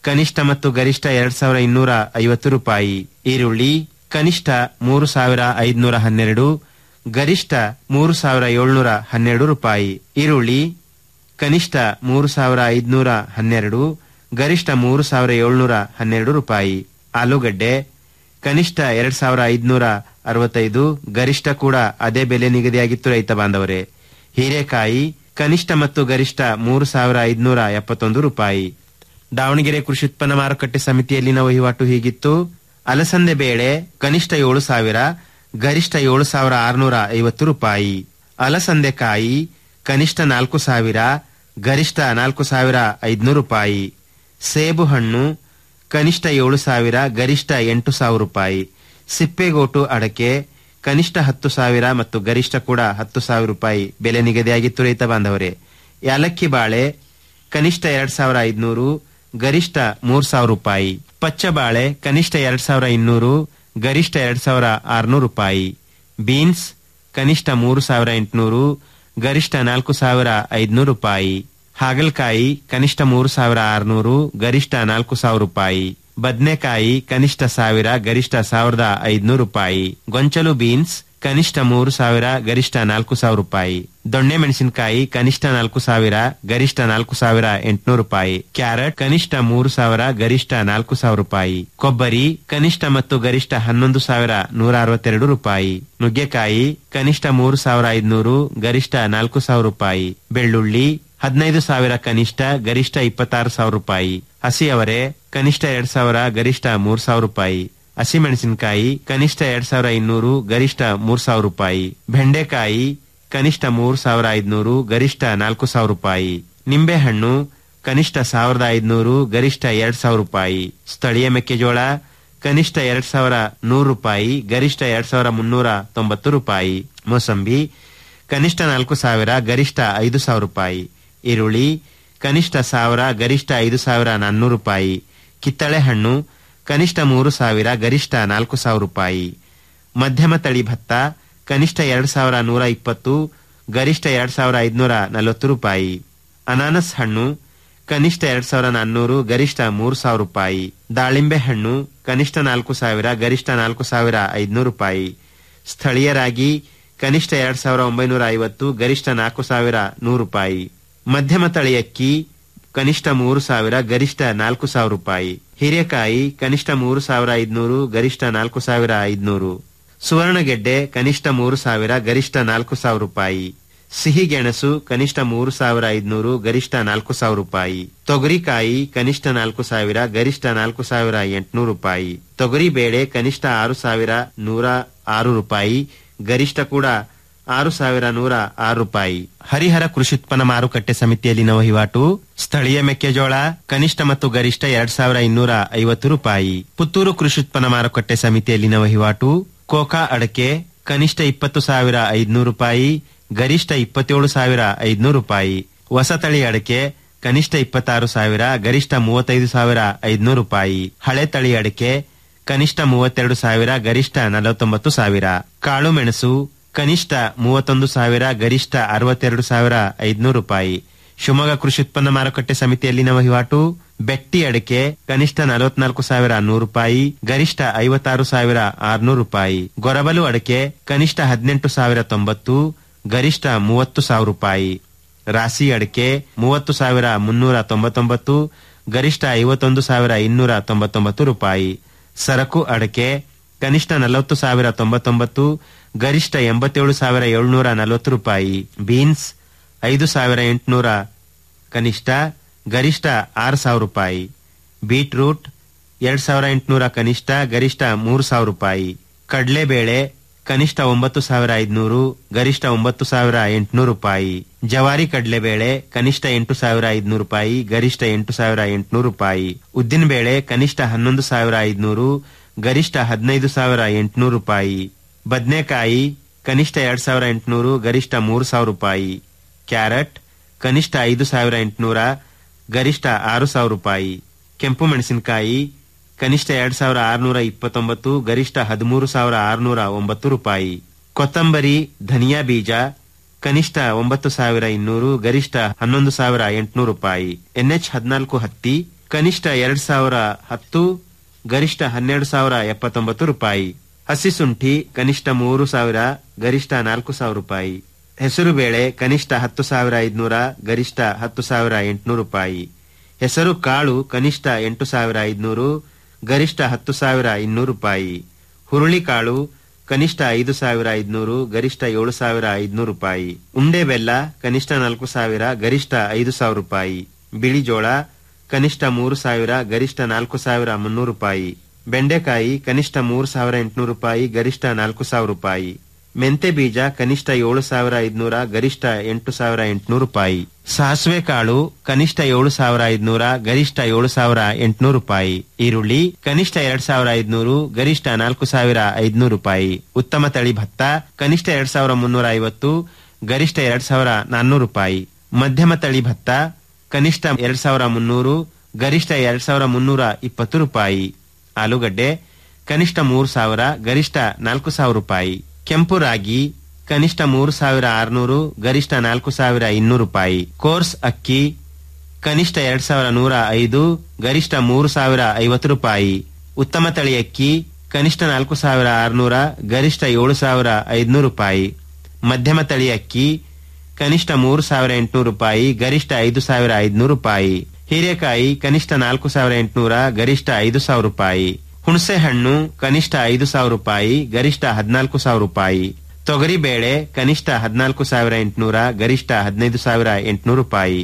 ಕನಿಷ್ಠ ಮತ್ತು ಗರಿಷ್ಠ ಎರಡ್ ಸಾವಿರ ಇನ್ನೂರ ಐವತ್ತು ರೂಪಾಯಿ ಈರುಳ್ಳಿ ಕನಿಷ್ಠ ಮೂರು ಸಾವಿರ ಐದುನೂರ ಹನ್ನೆರಡು ಗರಿಷ್ಠ ಮೂರು ಸಾವಿರ ಏಳ್ನೂರ ಹನ್ನೆರಡು ರೂಪಾಯಿ ಈರುಳ್ಳಿ ಕನಿಷ್ಠ ಮೂರು ಸಾವಿರ ಐದುನೂರ ಹನ್ನೆರಡು ಗರಿಷ್ಠ ಮೂರು ಸಾವಿರ ಏಳ್ನೂರ ಹನ್ನೆರಡು ರೂಪಾಯಿ ಆಲೂಗಡ್ಡೆ ಕನಿಷ್ಠ ಎರಡ್ ಸಾವಿರ ಐದುನೂರ ಅರವತ್ತೈದು ಗರಿಷ್ಠ ಕೂಡ ಅದೇ ಬೆಲೆ ನಿಗದಿಯಾಗಿತ್ತು ರೈತ ಬಾಂಧವರೇ ಹೀರೆಕಾಯಿ ಕನಿಷ್ಠ ಮತ್ತು ಗರಿಷ್ಠ ಮೂರು ಸಾವಿರ ಐದುನೂರ ಎಪ್ಪತ್ತೊಂದು ರೂಪಾಯಿ ದಾವಣಗೆರೆ ಕೃಷಿ ಉತ್ಪನ್ನ ಮಾರುಕಟ್ಟೆ ಸಮಿತಿಯಲ್ಲಿನ ವಹಿವಾಟು ಹೀಗಿತ್ತು ಅಲಸಂದೆ ಬೇಳೆ ಕನಿಷ್ಠ ಏಳು ಸಾವಿರ ಗರಿಷ್ಠ ಏಳು ಸಾವಿರ ಆರುನೂರ ಐವತ್ತು ರೂಪಾಯಿ ಅಲಸಂದೆಕಾಯಿ ಕನಿಷ್ಠ ನಾಲ್ಕು ಸಾವಿರ ಗರಿಷ್ಠ ನಾಲ್ಕು ಸಾವಿರ ಐದುನೂರು ರೂಪಾಯಿ ಸೇಬು ಹಣ್ಣು ಕನಿಷ್ಠ ಏಳು ಸಾವಿರ ಗರಿಷ್ಠ ಎಂಟು ಸಾವಿರ ರೂಪಾಯಿ ಸಿಪ್ಪೆಗೋಟು ಅಡಕೆ ಕನಿಷ್ಠ ಹತ್ತು ಸಾವಿರ ಮತ್ತು ಗರಿಷ್ಠ ಕೂಡ ಹತ್ತು ಸಾವಿರ ರೂಪಾಯಿ ಬೆಲೆ ನಿಗದಿಯಾಗಿತ್ತು ರೈತ ಬಾಂಧವರೇ ಯಾಲಕ್ಕಿ ಬಾಳೆ ಕನಿಷ್ಠ ಎರಡ್ ಸಾವಿರ ಐದುನೂರು ಗರಿಷ್ಠ ಮೂರ್ ಸಾವಿರ ರೂಪಾಯಿ ಪಚ್ಚ ಬಾಳೆ ಕನಿಷ್ಠ ಎರಡ್ ಸಾವಿರ ಇನ್ನೂರು ಗರಿಷ್ಠ ಎರಡ್ ಸಾವಿರ ಆರ್ನೂರು ರೂಪಾಯಿ ಬೀನ್ಸ್ ಕನಿಷ್ಠ ಮೂರು ಸಾವಿರ ಎಂಟುನೂರು ಗರಿಷ್ಠ ನಾಲ್ಕು ಸಾವಿರ ಐದುನೂರು ರೂಪಾಯಿ ಹಾಗಲಕಾಯಿ ಕನಿಷ್ಠ ಮೂರು ಸಾವಿರ ಆರುನೂರು ಗರಿಷ್ಠ ನಾಲ್ಕು ಸಾವಿರ ರೂಪಾಯಿ ಬದನೆಕಾಯಿ ಕನಿಷ್ಠ ಸಾವಿರ ಗರಿಷ್ಠ ಸಾವಿರದ ಐದುನೂರು ರೂಪಾಯಿ ಗೊಂಚಲು ಬೀನ್ಸ್ ಕನಿಷ್ಠ ಮೂರು ಸಾವಿರ ಗರಿಷ್ಠ ನಾಲ್ಕು ಸಾವಿರ ರೂಪಾಯಿ ದೊಣ್ಣೆ ಮೆಣಸಿನಕಾಯಿ ಕನಿಷ್ಠ ನಾಲ್ಕು ಸಾವಿರ ಗರಿಷ್ಠ ನಾಲ್ಕು ಸಾವಿರ ಎಂಟುನೂರು ರೂಪಾಯಿ ಕ್ಯಾರೆಟ್ ಕನಿಷ್ಠ ಮೂರು ಸಾವಿರ ಗರಿಷ್ಠ ನಾಲ್ಕು ಸಾವಿರ ರೂಪಾಯಿ ಕೊಬ್ಬರಿ ಕನಿಷ್ಠ ಮತ್ತು ಗರಿಷ್ಠ ಹನ್ನೊಂದು ಸಾವಿರ ನೂರ ಅರವತ್ತೆರಡು ರೂಪಾಯಿ ನುಗ್ಗೆಕಾಯಿ ಕನಿಷ್ಠ ಮೂರು ಸಾವಿರ ಐದುನೂರು ಗರಿಷ್ಠ ನಾಲ್ಕು ಸಾವಿರ ರೂಪಾಯಿ ಬೆಳ್ಳುಳ್ಳಿ ಹದಿನೈದು ಸಾವಿರ ಕನಿಷ್ಠ ಗರಿಷ್ಠ ಇಪ್ಪತ್ತಾರು ಸಾವಿರ ರೂಪಾಯಿ ಹಸಿ ಅವರೆ ಕನಿಷ್ಠ ಎರಡ್ ಸಾವಿರ ಗರಿಷ್ಠ ಮೂರ್ ಸಾವಿರ ರೂಪಾಯಿ ಹಸಿಮೆಣಸಿನಕಾಯಿ ಕನಿಷ್ಠ ಎರಡ್ ಸಾವಿರ ಇನ್ನೂರು ಗರಿಷ್ಠ ಮೂರ್ ಸಾವಿರ ರೂಪಾಯಿ ಬೆಂಡೆಕಾಯಿ ಕನಿಷ್ಠ ಮೂರ್ ಸಾವಿರ ಐದುನೂರು ಗರಿಷ್ಠ ನಾಲ್ಕು ಸಾವಿರ ರೂಪಾಯಿ ನಿಂಬೆಹಣ್ಣು ಕನಿಷ್ಠ ಸಾವಿರದ ಐದುನೂರು ಗರಿಷ್ಠ ಎರಡ್ ಸಾವಿರ ರೂಪಾಯಿ ಸ್ಥಳೀಯ ಮೆಕ್ಕೆಜೋಳ ಕನಿಷ್ಠ ಎರಡ್ ಸಾವಿರ ನೂರು ರೂಪಾಯಿ ಗರಿಷ್ಠ ಎರಡ್ ಸಾವಿರ ಮುನ್ನೂರ ತೊಂಬತ್ತು ರೂಪಾಯಿ ಮೋಸಂಬಿ ಕನಿಷ್ಠ ನಾಲ್ಕು ಸಾವಿರ ಗರಿಷ್ಠ ಐದು ಸಾವಿರ ರೂಪಾಯಿ ಈರುಳ್ಳಿ ಕನಿಷ್ಠ ಸಾವಿರ ಗರಿಷ್ಠ ಐದು ಸಾವಿರ ನಾನ್ನೂರು ರೂಪಾಯಿ ಕಿತ್ತಳೆ ಹಣ್ಣು ಕನಿಷ್ಠ ಮೂರು ಸಾವಿರ ಗರಿಷ್ಠ ನಾಲ್ಕು ಸಾವಿರ ರೂಪಾಯಿ ಮಧ್ಯಮ ತಳಿ ಭತ್ತ ಕನಿಷ್ಠ ಎರಡ್ ಸಾವಿರ ನೂರ ಇಪ್ಪತ್ತು ಗರಿಷ್ಠ ಎರಡ್ ಸಾವಿರ ಐದುನೂರ ನಲವತ್ತು ರೂಪಾಯಿ ಅನಾನಸ್ ಹಣ್ಣು ಕನಿಷ್ಠ ಎರಡ್ ಸಾವಿರ ನಾನ್ನೂರು ಗರಿಷ್ಠ ಮೂರು ಸಾವಿರ ರೂಪಾಯಿ ದಾಳಿಂಬೆ ಹಣ್ಣು ಕನಿಷ್ಠ ನಾಲ್ಕು ಸಾವಿರ ಗರಿಷ್ಠ ನಾಲ್ಕು ಸಾವಿರ ಐದುನೂರು ರೂಪಾಯಿ ಸ್ಥಳೀಯ ರಾಗಿ ಕನಿಷ್ಠ ಎರಡ್ ಸಾವಿರ ಒಂಬೈನೂರ ಐವತ್ತು ಗರಿಷ್ಠ ನಾಲ್ಕು ಸಾವಿರ ನೂರು ರೂಪಾಯಿ ಮಧ್ಯಮ ತಳಿ ಅಕ್ಕಿ ಕನಿಷ್ಠ ಮೂರು ಸಾವಿರ ಗರಿಷ್ಠ ನಾಲ್ಕು ಸಾವಿರ ರೂಪಾಯಿ ಹಿರೇಕಾಯಿ ಕನಿಷ್ಠ ಮೂರು ಸಾವಿರ ಐದುನೂರು ಗರಿಷ್ಠ ನಾಲ್ಕು ಸಾವಿರ ಐದುನೂರು ಸುವರ್ಣಗೆಡ್ಡೆ ಕನಿಷ್ಠ ಮೂರು ಸಾವಿರ ಗರಿಷ್ಠ ನಾಲ್ಕು ಸಾವಿರ ರೂಪಾಯಿ ಸಿಹಿಗೆಣಸು ಕನಿಷ್ಠ ಮೂರು ಸಾವಿರ ಐದುನೂರು ಗರಿಷ್ಠ ನಾಲ್ಕು ಸಾವಿರ ರೂಪಾಯಿ ತೊಗರಿಕಾಯಿ ಕನಿಷ್ಠ ನಾಲ್ಕು ಸಾವಿರ ಗರಿಷ್ಠ ನಾಲ್ಕು ಸಾವಿರ ಎಂಟುನೂರು ರೂಪಾಯಿ ತೊಗರಿ ಬೇಳೆ ಕನಿಷ್ಠ ಆರು ಸಾವಿರ ನೂರ ಆರು ರೂಪಾಯಿ ಗರಿಷ್ಠ ಕೂಡ ಆರು ಸಾವಿರ ನೂರ ಆರು ರೂಪಾಯಿ ಹರಿಹರ ಕೃಷಿ ಉತ್ಪನ್ನ ಮಾರುಕಟ್ಟೆ ಸಮಿತಿಯಲ್ಲಿನ ವಹಿವಾಟು ಸ್ಥಳೀಯ ಮೆಕ್ಕೆಜೋಳ ಕನಿಷ್ಠ ಮತ್ತು ಗರಿಷ್ಠ ಎರಡ್ ಸಾವಿರ ಇನ್ನೂರ ಐವತ್ತು ರೂಪಾಯಿ ಪುತ್ತೂರು ಕೃಷಿ ಉತ್ಪನ್ನ ಮಾರುಕಟ್ಟೆ ಸಮಿತಿಯಲ್ಲಿನ ವಹಿವಾಟು ಕೋಕಾ ಅಡಕೆ ಕನಿಷ್ಠ ಇಪ್ಪತ್ತು ಸಾವಿರ ಐದುನೂರು ರೂಪಾಯಿ ಗರಿಷ್ಠ ಇಪ್ಪತ್ತೇಳು ಸಾವಿರ ಐದುನೂರು ರೂಪಾಯಿ ಹೊಸತಳಿ ಅಡಕೆ ಕನಿಷ್ಠ ಇಪ್ಪತ್ತಾರು ಸಾವಿರ ಗರಿಷ್ಠ ಮೂವತ್ತೈದು ಸಾವಿರ ಐದುನೂರು ರೂಪಾಯಿ ಹಳೆ ತಳಿ ಅಡಕೆ ಕನಿಷ್ಠ ಮೂವತ್ತೆರಡು ಸಾವಿರ ಗರಿಷ್ಠ ನಲವತ್ತೊಂಬತ್ತು ಸಾವಿರ ಕಾಳು ಮೆಣಸು ಕನಿಷ್ಠ ಮೂವತ್ತೊಂದು ಸಾವಿರ ಗರಿಷ್ಠ ಅರವತ್ತೆರಡು ಸಾವಿರ ಐದುನೂರು ರೂಪಾಯಿ ಶಿವಮೊಗ್ಗ ಕೃಷಿ ಉತ್ಪನ್ನ ಮಾರುಕಟ್ಟೆ ಸಮಿತಿಯಲ್ಲಿನ ವಹಿವಾಟು ಬೆಟ್ಟಿ ಅಡಿಕೆ ಕನಿಷ್ಠ ನಲವತ್ನಾಲ್ಕು ಸಾವಿರ ನೂರು ರೂಪಾಯಿ ಗರಿಷ್ಠ ಐವತ್ತಾರು ಸಾವಿರ ಆರ್ನೂರು ರೂಪಾಯಿ ಗೊರಬಲು ಅಡಿಕೆ ಕನಿಷ್ಠ ಹದಿನೆಂಟು ಸಾವಿರ ತೊಂಬತ್ತು ಗರಿಷ್ಠ ಮೂವತ್ತು ಸಾವಿರ ರೂಪಾಯಿ ರಾಸಿ ಅಡಿಕೆ ಮೂವತ್ತು ಸಾವಿರ ಮುನ್ನೂರ ತೊಂಬತ್ತೊಂಬತ್ತು ಗರಿಷ್ಠ ಐವತ್ತೊಂದು ಸಾವಿರ ಇನ್ನೂರ ತೊಂಬತ್ತೊಂಬತ್ತು ರೂಪಾಯಿ ಸರಕು ಅಡಕೆ ಕನಿಷ್ಠ ನಲವತ್ತು ಸಾವಿರ ತೊಂಬತ್ತೊಂಬತ್ತು ಗರಿಷ್ಠ ಎಂಬತ್ತೇಳು ಸಾವಿರ ಏಳ್ನೂರ ನಲವತ್ತು ರೂಪಾಯಿ ಬೀನ್ಸ್ ಐದು ಸಾವಿರ ಎಂಟುನೂರ ಕನಿಷ್ಠ ಗರಿಷ್ಠ ಆರು ಸಾವಿರ ರೂಪಾಯಿ ಬೀಟ್ರೂಟ್ ಎರಡ್ ಸಾವಿರ ಎಂಟುನೂರ ಕನಿಷ್ಠ ಗರಿಷ್ಠ ಮೂರು ಸಾವಿರ ರೂಪಾಯಿ ಕಡಲೆಬೇಳೆ ಕನಿಷ್ಠ ಒಂಬತ್ತು ಸಾವಿರ ಐದುನೂರು ಗರಿಷ್ಠ ಒಂಬತ್ತು ಸಾವಿರ ಎಂಟುನೂರು ರೂಪಾಯಿ ಜವಾರಿ ಕಡಲೆಬೇಳೆ ಕನಿಷ್ಠ ಎಂಟು ಸಾವಿರ ಐದುನೂರು ರೂಪಾಯಿ ಗರಿಷ್ಠ ಎಂಟು ಸಾವಿರ ಎಂಟುನೂರು ರೂಪಾಯಿ ಉದ್ದಿನಬೇಳೆ ಕನಿಷ್ಠ ಹನ್ನೊಂದು ಸಾವಿರ ಐದುನೂರು ಗರಿಷ್ಠ ಹದಿನೈದು ಸಾವಿರ ಎಂಟುನೂರು ರೂಪಾಯಿ ಬದನೆಕಾಯಿ ಕನಿಷ್ಠ ಎರಡ್ ಸಾವಿರ ಎಂಟುನೂರು ಗರಿಷ್ಠ ಮೂರು ಸಾವಿರ ರೂಪಾಯಿ ಕ್ಯಾರೆಟ್ ಕನಿಷ್ಠ ಐದು ಸಾವಿರ ಎಂಟುನೂರ ಗರಿಷ್ಠ ಆರು ಸಾವಿರ ರೂಪಾಯಿ ಕೆಂಪು ಮೆಣಸಿನಕಾಯಿ ಕನಿಷ್ಠ ಎರಡ್ ಸಾವಿರ ಆರುನೂರ ಇಪ್ಪತ್ತೊಂಬತ್ತು ಗರಿಷ್ಠ ಹದಿಮೂರು ಸಾವಿರ ಆರುನೂರ ಒಂಬತ್ತು ರೂಪಾಯಿ ಕೊತ್ತಂಬರಿ ಧನಿಯಾ ಬೀಜ ಕನಿಷ್ಠ ಒಂಬತ್ತು ಸಾವಿರ ಇನ್ನೂರು ಗರಿಷ್ಠ ಹನ್ನೊಂದು ಸಾವಿರ ಎಂಟುನೂರು ರೂಪಾಯಿ ಎನ್ಎಚ್ ಹದಿನಾಲ್ಕು ಹತ್ತಿ ಕನಿಷ್ಠ ಎರಡ್ ಸಾವಿರ ಹತ್ತು ಗರಿಷ್ಠ ಹನ್ನೆರಡು ಸಾವಿರ ಎಪ್ಪತ್ತೊಂಬತ್ತು ರೂಪಾಯಿ ಹಸಿ ಶುಂಠಿ ಕನಿಷ್ಠ ಮೂರು ಸಾವಿರ ಗರಿಷ್ಠ ನಾಲ್ಕು ಸಾವಿರ ರೂಪಾಯಿ ಹೆಸರುಬೇಳೆ ಕನಿಷ್ಠ ಹತ್ತು ಸಾವಿರ ಐದುನೂರ ಗರಿಷ್ಠ ಹತ್ತು ಸಾವಿರ ಎಂಟುನೂರು ರೂಪಾಯಿ ಹೆಸರು ಕಾಳು ಕನಿಷ್ಠ ಎಂಟು ಸಾವಿರ ಐದುನೂರು ಗರಿಷ್ಠ ಹತ್ತು ಸಾವಿರ ಇನ್ನೂರು ರೂಪಾಯಿ ಹುರುಳಿಕಾಳು ಕನಿಷ್ಠ ಐದು ಸಾವಿರ ಐದುನೂರು ಗರಿಷ್ಠ ಏಳು ಸಾವಿರ ಐದುನೂರು ರೂಪಾಯಿ ಉಂಡೆ ಬೆಲ್ಲ ಕನಿಷ್ಠ ನಾಲ್ಕು ಸಾವಿರ ಗರಿಷ್ಠ ಐದು ಸಾವಿರ ರೂಪಾಯಿ ಬಿಳಿ ಜೋಳ ಕನಿಷ್ಠ ಮೂರು ಸಾವಿರ ಗರಿಷ್ಠ ನಾಲ್ಕು ಸಾವಿರ ಮುನ್ನೂರು ರೂಪಾಯಿ ಬೆಂಡೆಕಾಯಿ ಕನಿಷ್ಠ ಮೂರು ಸಾವಿರ ಎಂಟುನೂರು ರೂಪಾಯಿ ಗರಿಷ್ಠ ನಾಲ್ಕು ಸಾವಿರ ರೂಪಾಯಿ ಮೆಂತೆ ಬೀಜ ಕನಿಷ್ಠ ಏಳು ಸಾವಿರ ಐದುನೂರ ಗರಿಷ್ಠ ಎಂಟು ಸಾವಿರ ಎಂಟುನೂರು ರೂಪಾಯಿ ಸಾಸಿವೆ ಕಾಳು ಕನಿಷ್ಠ ಏಳು ಸಾವಿರ ಐದುನೂರ ಗರಿಷ್ಠ ಏಳು ಸಾವಿರ ಎಂಟುನೂರು ರೂಪಾಯಿ ಈರುಳ್ಳಿ ಕನಿಷ್ಠ ಎರಡ್ ಸಾವಿರ ಐದುನೂರು ಗರಿಷ್ಠ ನಾಲ್ಕು ಸಾವಿರ ಐದುನೂರು ರೂಪಾಯಿ ಉತ್ತಮ ತಳಿ ಭತ್ತ ಕನಿಷ್ಠ ಎರಡ್ ಸಾವಿರ ಮುನ್ನೂರ ಐವತ್ತು ಗರಿಷ್ಠ ಎರಡ್ ಸಾವಿರ ನಾನ್ನೂರು ರೂಪಾಯಿ ಮಧ್ಯಮ ತಳಿ ಭತ್ತ ಕನಿಷ್ಠ ಎರಡ್ ಸಾವಿರ ಮುನ್ನೂರು ಗರಿಷ್ಠ ಎರಡ್ ಸಾವಿರ ಮುನ್ನೂರ ಇಪ್ಪತ್ತು ರೂಪಾಯಿ ಆಲೂಗಡ್ಡೆ ಕನಿಷ್ಠ ಮೂರು ಸಾವಿರ ಗರಿಷ್ಠ ನಾಲ್ಕು ಸಾವಿರ ರೂಪಾಯಿ ಕೆಂಪು ರಾಗಿ ಕನಿಷ್ಠ ಮೂರು ಸಾವಿರ ಆರುನೂರು ಗರಿಷ್ಠ ನಾಲ್ಕು ಸಾವಿರ ಇನ್ನೂರು ರೂಪಾಯಿ ಕೋರ್ಸ್ ಅಕ್ಕಿ ಕನಿಷ್ಠ ಎರಡ್ ಸಾವಿರ ನೂರ ಐದು ಗರಿಷ್ಠ ಮೂರು ಸಾವಿರ ಐವತ್ತು ರೂಪಾಯಿ ಉತ್ತಮ ತಳಿ ಅಕ್ಕಿ ಕನಿಷ್ಠ ನಾಲ್ಕು ಸಾವಿರ ಆರುನೂರ ಗರಿಷ್ಠ ಏಳು ಸಾವಿರ ಐದುನೂರು ರೂಪಾಯಿ ಮಧ್ಯಮ ತಳಿ ಅಕ್ಕಿ ಕನಿಷ್ಠ ಮೂರು ಸಾವಿರ ಎಂಟುನೂರು ರೂಪಾಯಿ ಗರಿಷ್ಠ ಐದು ಸಾವಿರ ಐದುನೂರು ರೂಪಾಯಿ ಹೀರೆಕಾಯಿ ಕನಿಷ್ಠ ನಾಲ್ಕು ಸಾವಿರ ಎಂಟುನೂರ ಗರಿಷ್ಠ ಐದು ಸಾವಿರ ರೂಪಾಯಿ ಹುಣಸೆ ಹಣ್ಣು ಕನಿಷ್ಠ ಐದು ಸಾವಿರ ರೂಪಾಯಿ ಗರಿಷ್ಠ ಹದಿನಾಲ್ಕು ಸಾವಿರ ರೂಪಾಯಿ ತೊಗರಿ ಬೇಳೆ ಕನಿಷ್ಠ ಹದಿನಾಲ್ಕು ಸಾವಿರ ಎಂಟುನೂರ ಗರಿಷ್ಠ ಹದಿನೈದು ಸಾವಿರ ಎಂಟುನೂರು ರೂಪಾಯಿ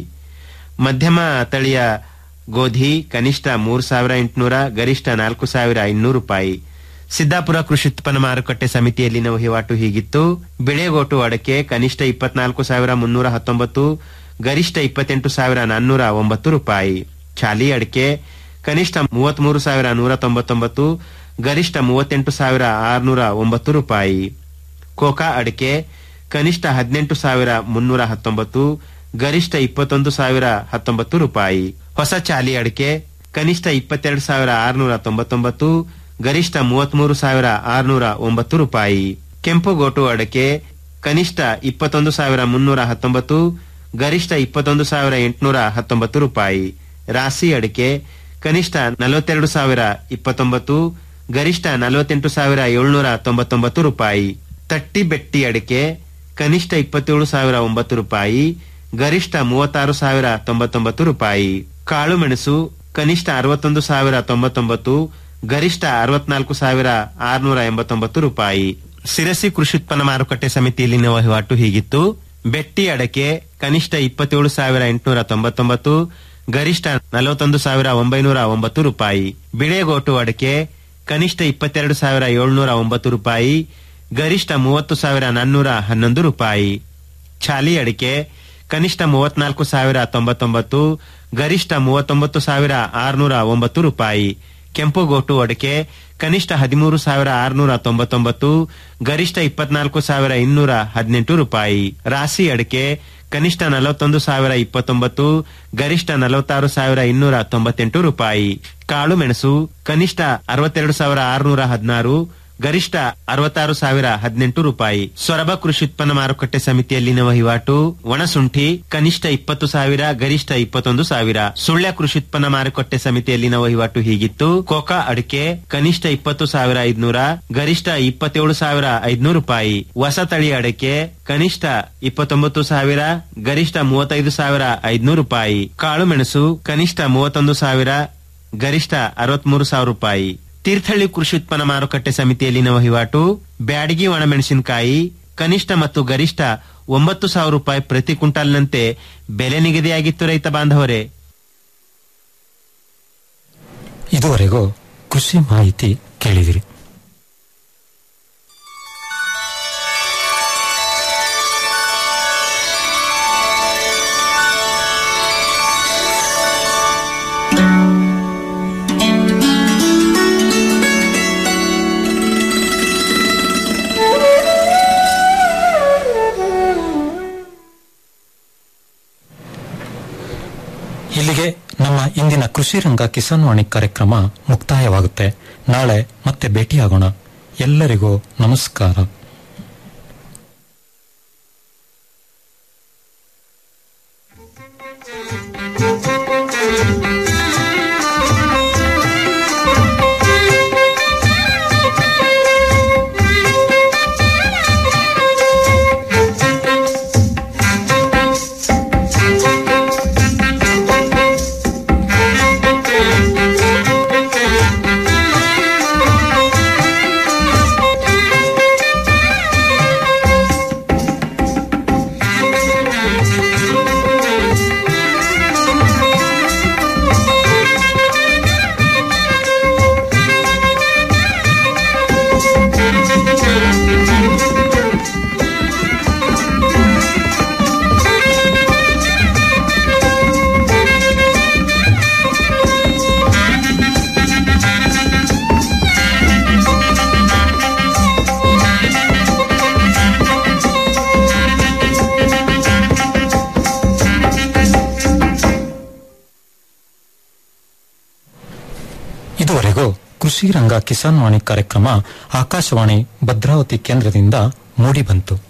ಮಧ್ಯಮ ತಳಿಯ ಗೋಧಿ ಕನಿಷ್ಠ ಮೂರು ಸಾವಿರ ಎಂಟುನೂರ ಗರಿಷ್ಠ ನಾಲ್ಕು ಸಾವಿರ ಇನ್ನೂರು ರೂಪಾಯಿ ಸಿದ್ದಾಪುರ ಕೃಷಿ ಉತ್ಪನ್ನ ಮಾರುಕಟ್ಟೆ ಸಮಿತಿಯಲ್ಲಿನ ವಹಿವಾಟು ಹೀಗಿತ್ತು ಬೆಳೆಗೋಟು ಅಡಕೆ ಕನಿಷ್ಠ ಇಪ್ಪತ್ನಾಲ್ಕು ಸಾವಿರ ಮುನ್ನೂರ ಹತ್ತೊಂಬತ್ತು ಗರಿಷ್ಠ ಇಪ್ಪತ್ತೆಂಟು ಸಾವಿರ ನಾನ್ನೂರ ಒಂಬತ್ತು ರೂಪಾಯಿ ಚಾಲಿ ಅಡಕೆ ಕನಿಷ್ಠ ಮೂವತ್ಮೂರು ಸಾವಿರ ನೂರ ತೊಂಬತ್ತೊಂಬತ್ತು ಗರಿಷ್ಠ ಮೂವತ್ತೆಂಟು ಸಾವಿರ ಆರುನೂರ ಒಂಬತ್ತು ರೂಪಾಯಿ ಕೋಕಾ ಅಡಿಕೆ ಕನಿಷ್ಠ ಹದಿನೆಂಟು ಸಾವಿರ ಮುನ್ನೂರ ಹತ್ತೊಂಬತ್ತು ಗರಿಷ್ಠ ಇಪ್ಪತ್ತೊಂದು ಸಾವಿರ ಹತ್ತೊಂಬತ್ತು ರೂಪಾಯಿ ಹೊಸ ಚಾಲಿ ಅಡಿಕೆ ಕನಿಷ್ಠ ಇಪ್ಪತ್ತೆರಡು ಸಾವಿರ ಆರುನೂರ ತೊಂಬತ್ತೊಂಬತ್ತು ಗರಿಷ್ಠ ಮೂವತ್ಮೂರು ಸಾವಿರ ಆರುನೂರ ಒಂಬತ್ತು ರೂಪಾಯಿ ಕೆಂಪು ಗೋಟು ಅಡಕೆ ಕನಿಷ್ಠ ಇಪ್ಪತ್ತೊಂದು ಸಾವಿರ ಮುನ್ನೂರ ಹತ್ತೊಂಬತ್ತು ಗರಿಷ್ಠ ಇಪ್ಪತ್ತೊಂದು ಸಾವಿರ ಎಂಟುನೂರ ಹತ್ತೊಂಬತ್ತು ರೂಪಾಯಿ ರಾಸಿ ಅಡಿಕೆ ಕನಿಷ್ಠ ನಲವತ್ತೆರಡು ಸಾವಿರ ಇಪ್ಪತ್ತೊಂಬತ್ತು ಗರಿಷ್ಠ ನಲವತ್ತೆಂಟು ಸಾವಿರ ಏಳ್ನೂರ ತೊಂಬತ್ತೊಂಬತ್ತು ರೂಪಾಯಿ ತಟ್ಟಿ ಬೆಟ್ಟಿ ಅಡಿಕೆ ಕನಿಷ್ಠ ಇಪ್ಪತ್ತೇಳು ಸಾವಿರ ಒಂಬತ್ತು ರೂಪಾಯಿ ಗರಿಷ್ಠ ಮೂವತ್ತಾರು ಸಾವಿರ ತೊಂಬತ್ತೊಂಬತ್ತು ರೂಪಾಯಿ ಕಾಳು ಮೆಣಸು ಕನಿಷ್ಠ ಅರವತ್ತೊಂದು ಸಾವಿರ ತೊಂಬತ್ತೊಂಬತ್ತು ಗರಿಷ್ಠ ಅರವತ್ನಾಲ್ಕು ಸಾವಿರ ಆರುನೂರ ಎಂಬತ್ತೊಂಬತ್ತು ರೂಪಾಯಿ ಸಿರಸಿ ಕೃಷಿ ಉತ್ಪನ್ನ ಮಾರುಕಟ್ಟೆ ಸಮಿತಿಯಲ್ಲಿನ ವಹಿವಾಟು ಹೀಗಿತ್ತು ಬೆಟ್ಟಿ ಅಡಕೆ ಕನಿಷ್ಠ ಇಪ್ಪತ್ತೇಳು ಸಾವಿರ ಎಂಟುನೂರ ತೊಂಬತ್ತೊಂಬತ್ತು ಗರಿಷ್ಠ ನಲವತ್ತೊಂದು ಸಾವಿರ ಒಂಬೈನೂರ ಒಂಬತ್ತು ರೂಪಾಯಿ ಬಿಳೆಗೋಟು ಅಡಕೆ ಕನಿಷ್ಠ ಇಪ್ಪತ್ತೆರಡು ಸಾವಿರ ಏಳ್ನೂರ ಒಂಬತ್ತು ರೂಪಾಯಿ ಗರಿಷ್ಠ ಮೂವತ್ತು ಸಾವಿರ ನಾನ್ನೂರ ಹನ್ನೊಂದು ರೂಪಾಯಿ ಛಾಲಿ ಅಡಿಕೆ ಕನಿಷ್ಠ ಮೂವತ್ನಾಲ್ಕು ಸಾವಿರ ತೊಂಬತ್ತೊಂಬತ್ತು ಗರಿಷ್ಠ ಮೂವತ್ತೊಂಬತ್ತು ಸಾವಿರ ಆರುನೂರ ಒಂಬತ್ತು ರೂಪಾಯಿ ಕೆಂಪು ಗೋಟು ಅಡಿಕೆ ಕನಿಷ್ಠ ಹದಿಮೂರು ಸಾವಿರ ಆರುನೂರ ತೊಂಬತ್ತೊಂಬತ್ತು ಗರಿಷ್ಠ ಇಪ್ಪತ್ನಾಲ್ಕು ಸಾವಿರ ಇನ್ನೂರ ಹದಿನೆಂಟು ರೂಪಾಯಿ ರಾಸಿ ಅಡಿಕೆ ಕನಿಷ್ಠ ನಲವತ್ತೊಂದು ಸಾವಿರ ಇಪ್ಪತ್ತೊಂಬತ್ತು ಗರಿಷ್ಠ ನಲವತ್ತಾರು ಸಾವಿರ ಇನ್ನೂರ ತೊಂಬತ್ತೆಂಟು ರೂಪಾಯಿ ಕಾಳು ಮೆಣಸು ಕನಿಷ್ಠ ಅರವತ್ತೆರಡು ಸಾವಿರ ಆರುನೂರ ಹದಿನಾರು ಗರಿಷ್ಠ ಅರವತ್ತಾರು ಸಾವಿರ ಹದಿನೆಂಟು ರೂಪಾಯಿ ಸೊರಬ ಕೃಷಿ ಉತ್ಪನ್ನ ಮಾರುಕಟ್ಟೆ ಸಮಿತಿಯಲ್ಲಿನ ವಹಿವಾಟು ಒಣಸುಂಠಿ ಕನಿಷ್ಠ ಇಪ್ಪತ್ತು ಸಾವಿರ ಗರಿಷ್ಠ ಇಪ್ಪತ್ತೊಂದು ಸಾವಿರ ಸುಳ್ಯ ಕೃಷಿ ಉತ್ಪನ್ನ ಮಾರುಕಟ್ಟೆ ಸಮಿತಿಯಲ್ಲಿನ ವಹಿವಾಟು ಹೀಗಿತ್ತು ಕೋಕಾ ಅಡಿಕೆ ಕನಿಷ್ಠ ಇಪ್ಪತ್ತು ಸಾವಿರ ಐದ್ನೂರ ಗರಿಷ್ಠ ಇಪ್ಪತ್ತೇಳು ಸಾವಿರ ಐದ್ನೂರು ರೂಪಾಯಿ ಹೊಸ ತಳಿ ಅಡಿಕೆ ಕನಿಷ್ಠ ಇಪ್ಪತ್ತೊಂಬತ್ತು ಸಾವಿರ ಗರಿಷ್ಠ ಮೂವತ್ತೈದು ಸಾವಿರ ಐದ್ನೂರು ರೂಪಾಯಿ ಕಾಳು ಮೆಣಸು ಕನಿಷ್ಠ ಮೂವತ್ತೊಂದು ಸಾವಿರ ಗರಿಷ್ಠ ಅರವತ್ಮೂರು ಸಾವಿರ ರೂಪಾಯಿ ತೀರ್ಥಹಳ್ಳಿ ಕೃಷಿ ಉತ್ಪನ್ನ ಮಾರುಕಟ್ಟೆ ಸಮಿತಿಯಲ್ಲಿನ ವಹಿವಾಟು ಬ್ಯಾಡಗಿ ಒಣಮೆಣಸಿನಕಾಯಿ ಕನಿಷ್ಠ ಮತ್ತು ಗರಿಷ್ಠ ಒಂಬತ್ತು ಸಾವಿರ ರೂಪಾಯಿ ಪ್ರತಿ ಕ್ವಿಂಟಾಲ್ನಂತೆ ಬೆಲೆ ನಿಗದಿಯಾಗಿತ್ತು ರೈತ ಬಾಂಧವರೇ ಇದುವರೆಗೂ ಕೃಷಿ ಮಾಹಿತಿ ಕೇಳಿದಿರಿ ಇಲ್ಲಿಗೆ ನಮ್ಮ ಇಂದಿನ ಕೃಷಿ ರಂಗ ಕಿಸಾನ್ ವಾಣಿ ಕಾರ್ಯಕ್ರಮ ಮುಕ್ತಾಯವಾಗುತ್ತೆ ನಾಳೆ ಮತ್ತೆ ಭೇಟಿಯಾಗೋಣ ಎಲ್ಲರಿಗೂ ನಮಸ್ಕಾರ ಇದುವರೆಗೂ ಕೃಷಿ ರಂಗ ಕಿಸಾನ್ ವಾಣಿ ಕಾರ್ಯಕ್ರಮ ಆಕಾಶವಾಣಿ ಭದ್ರಾವತಿ ಕೇಂದ್ರದಿಂದ ಮೂಡಿಬಂತು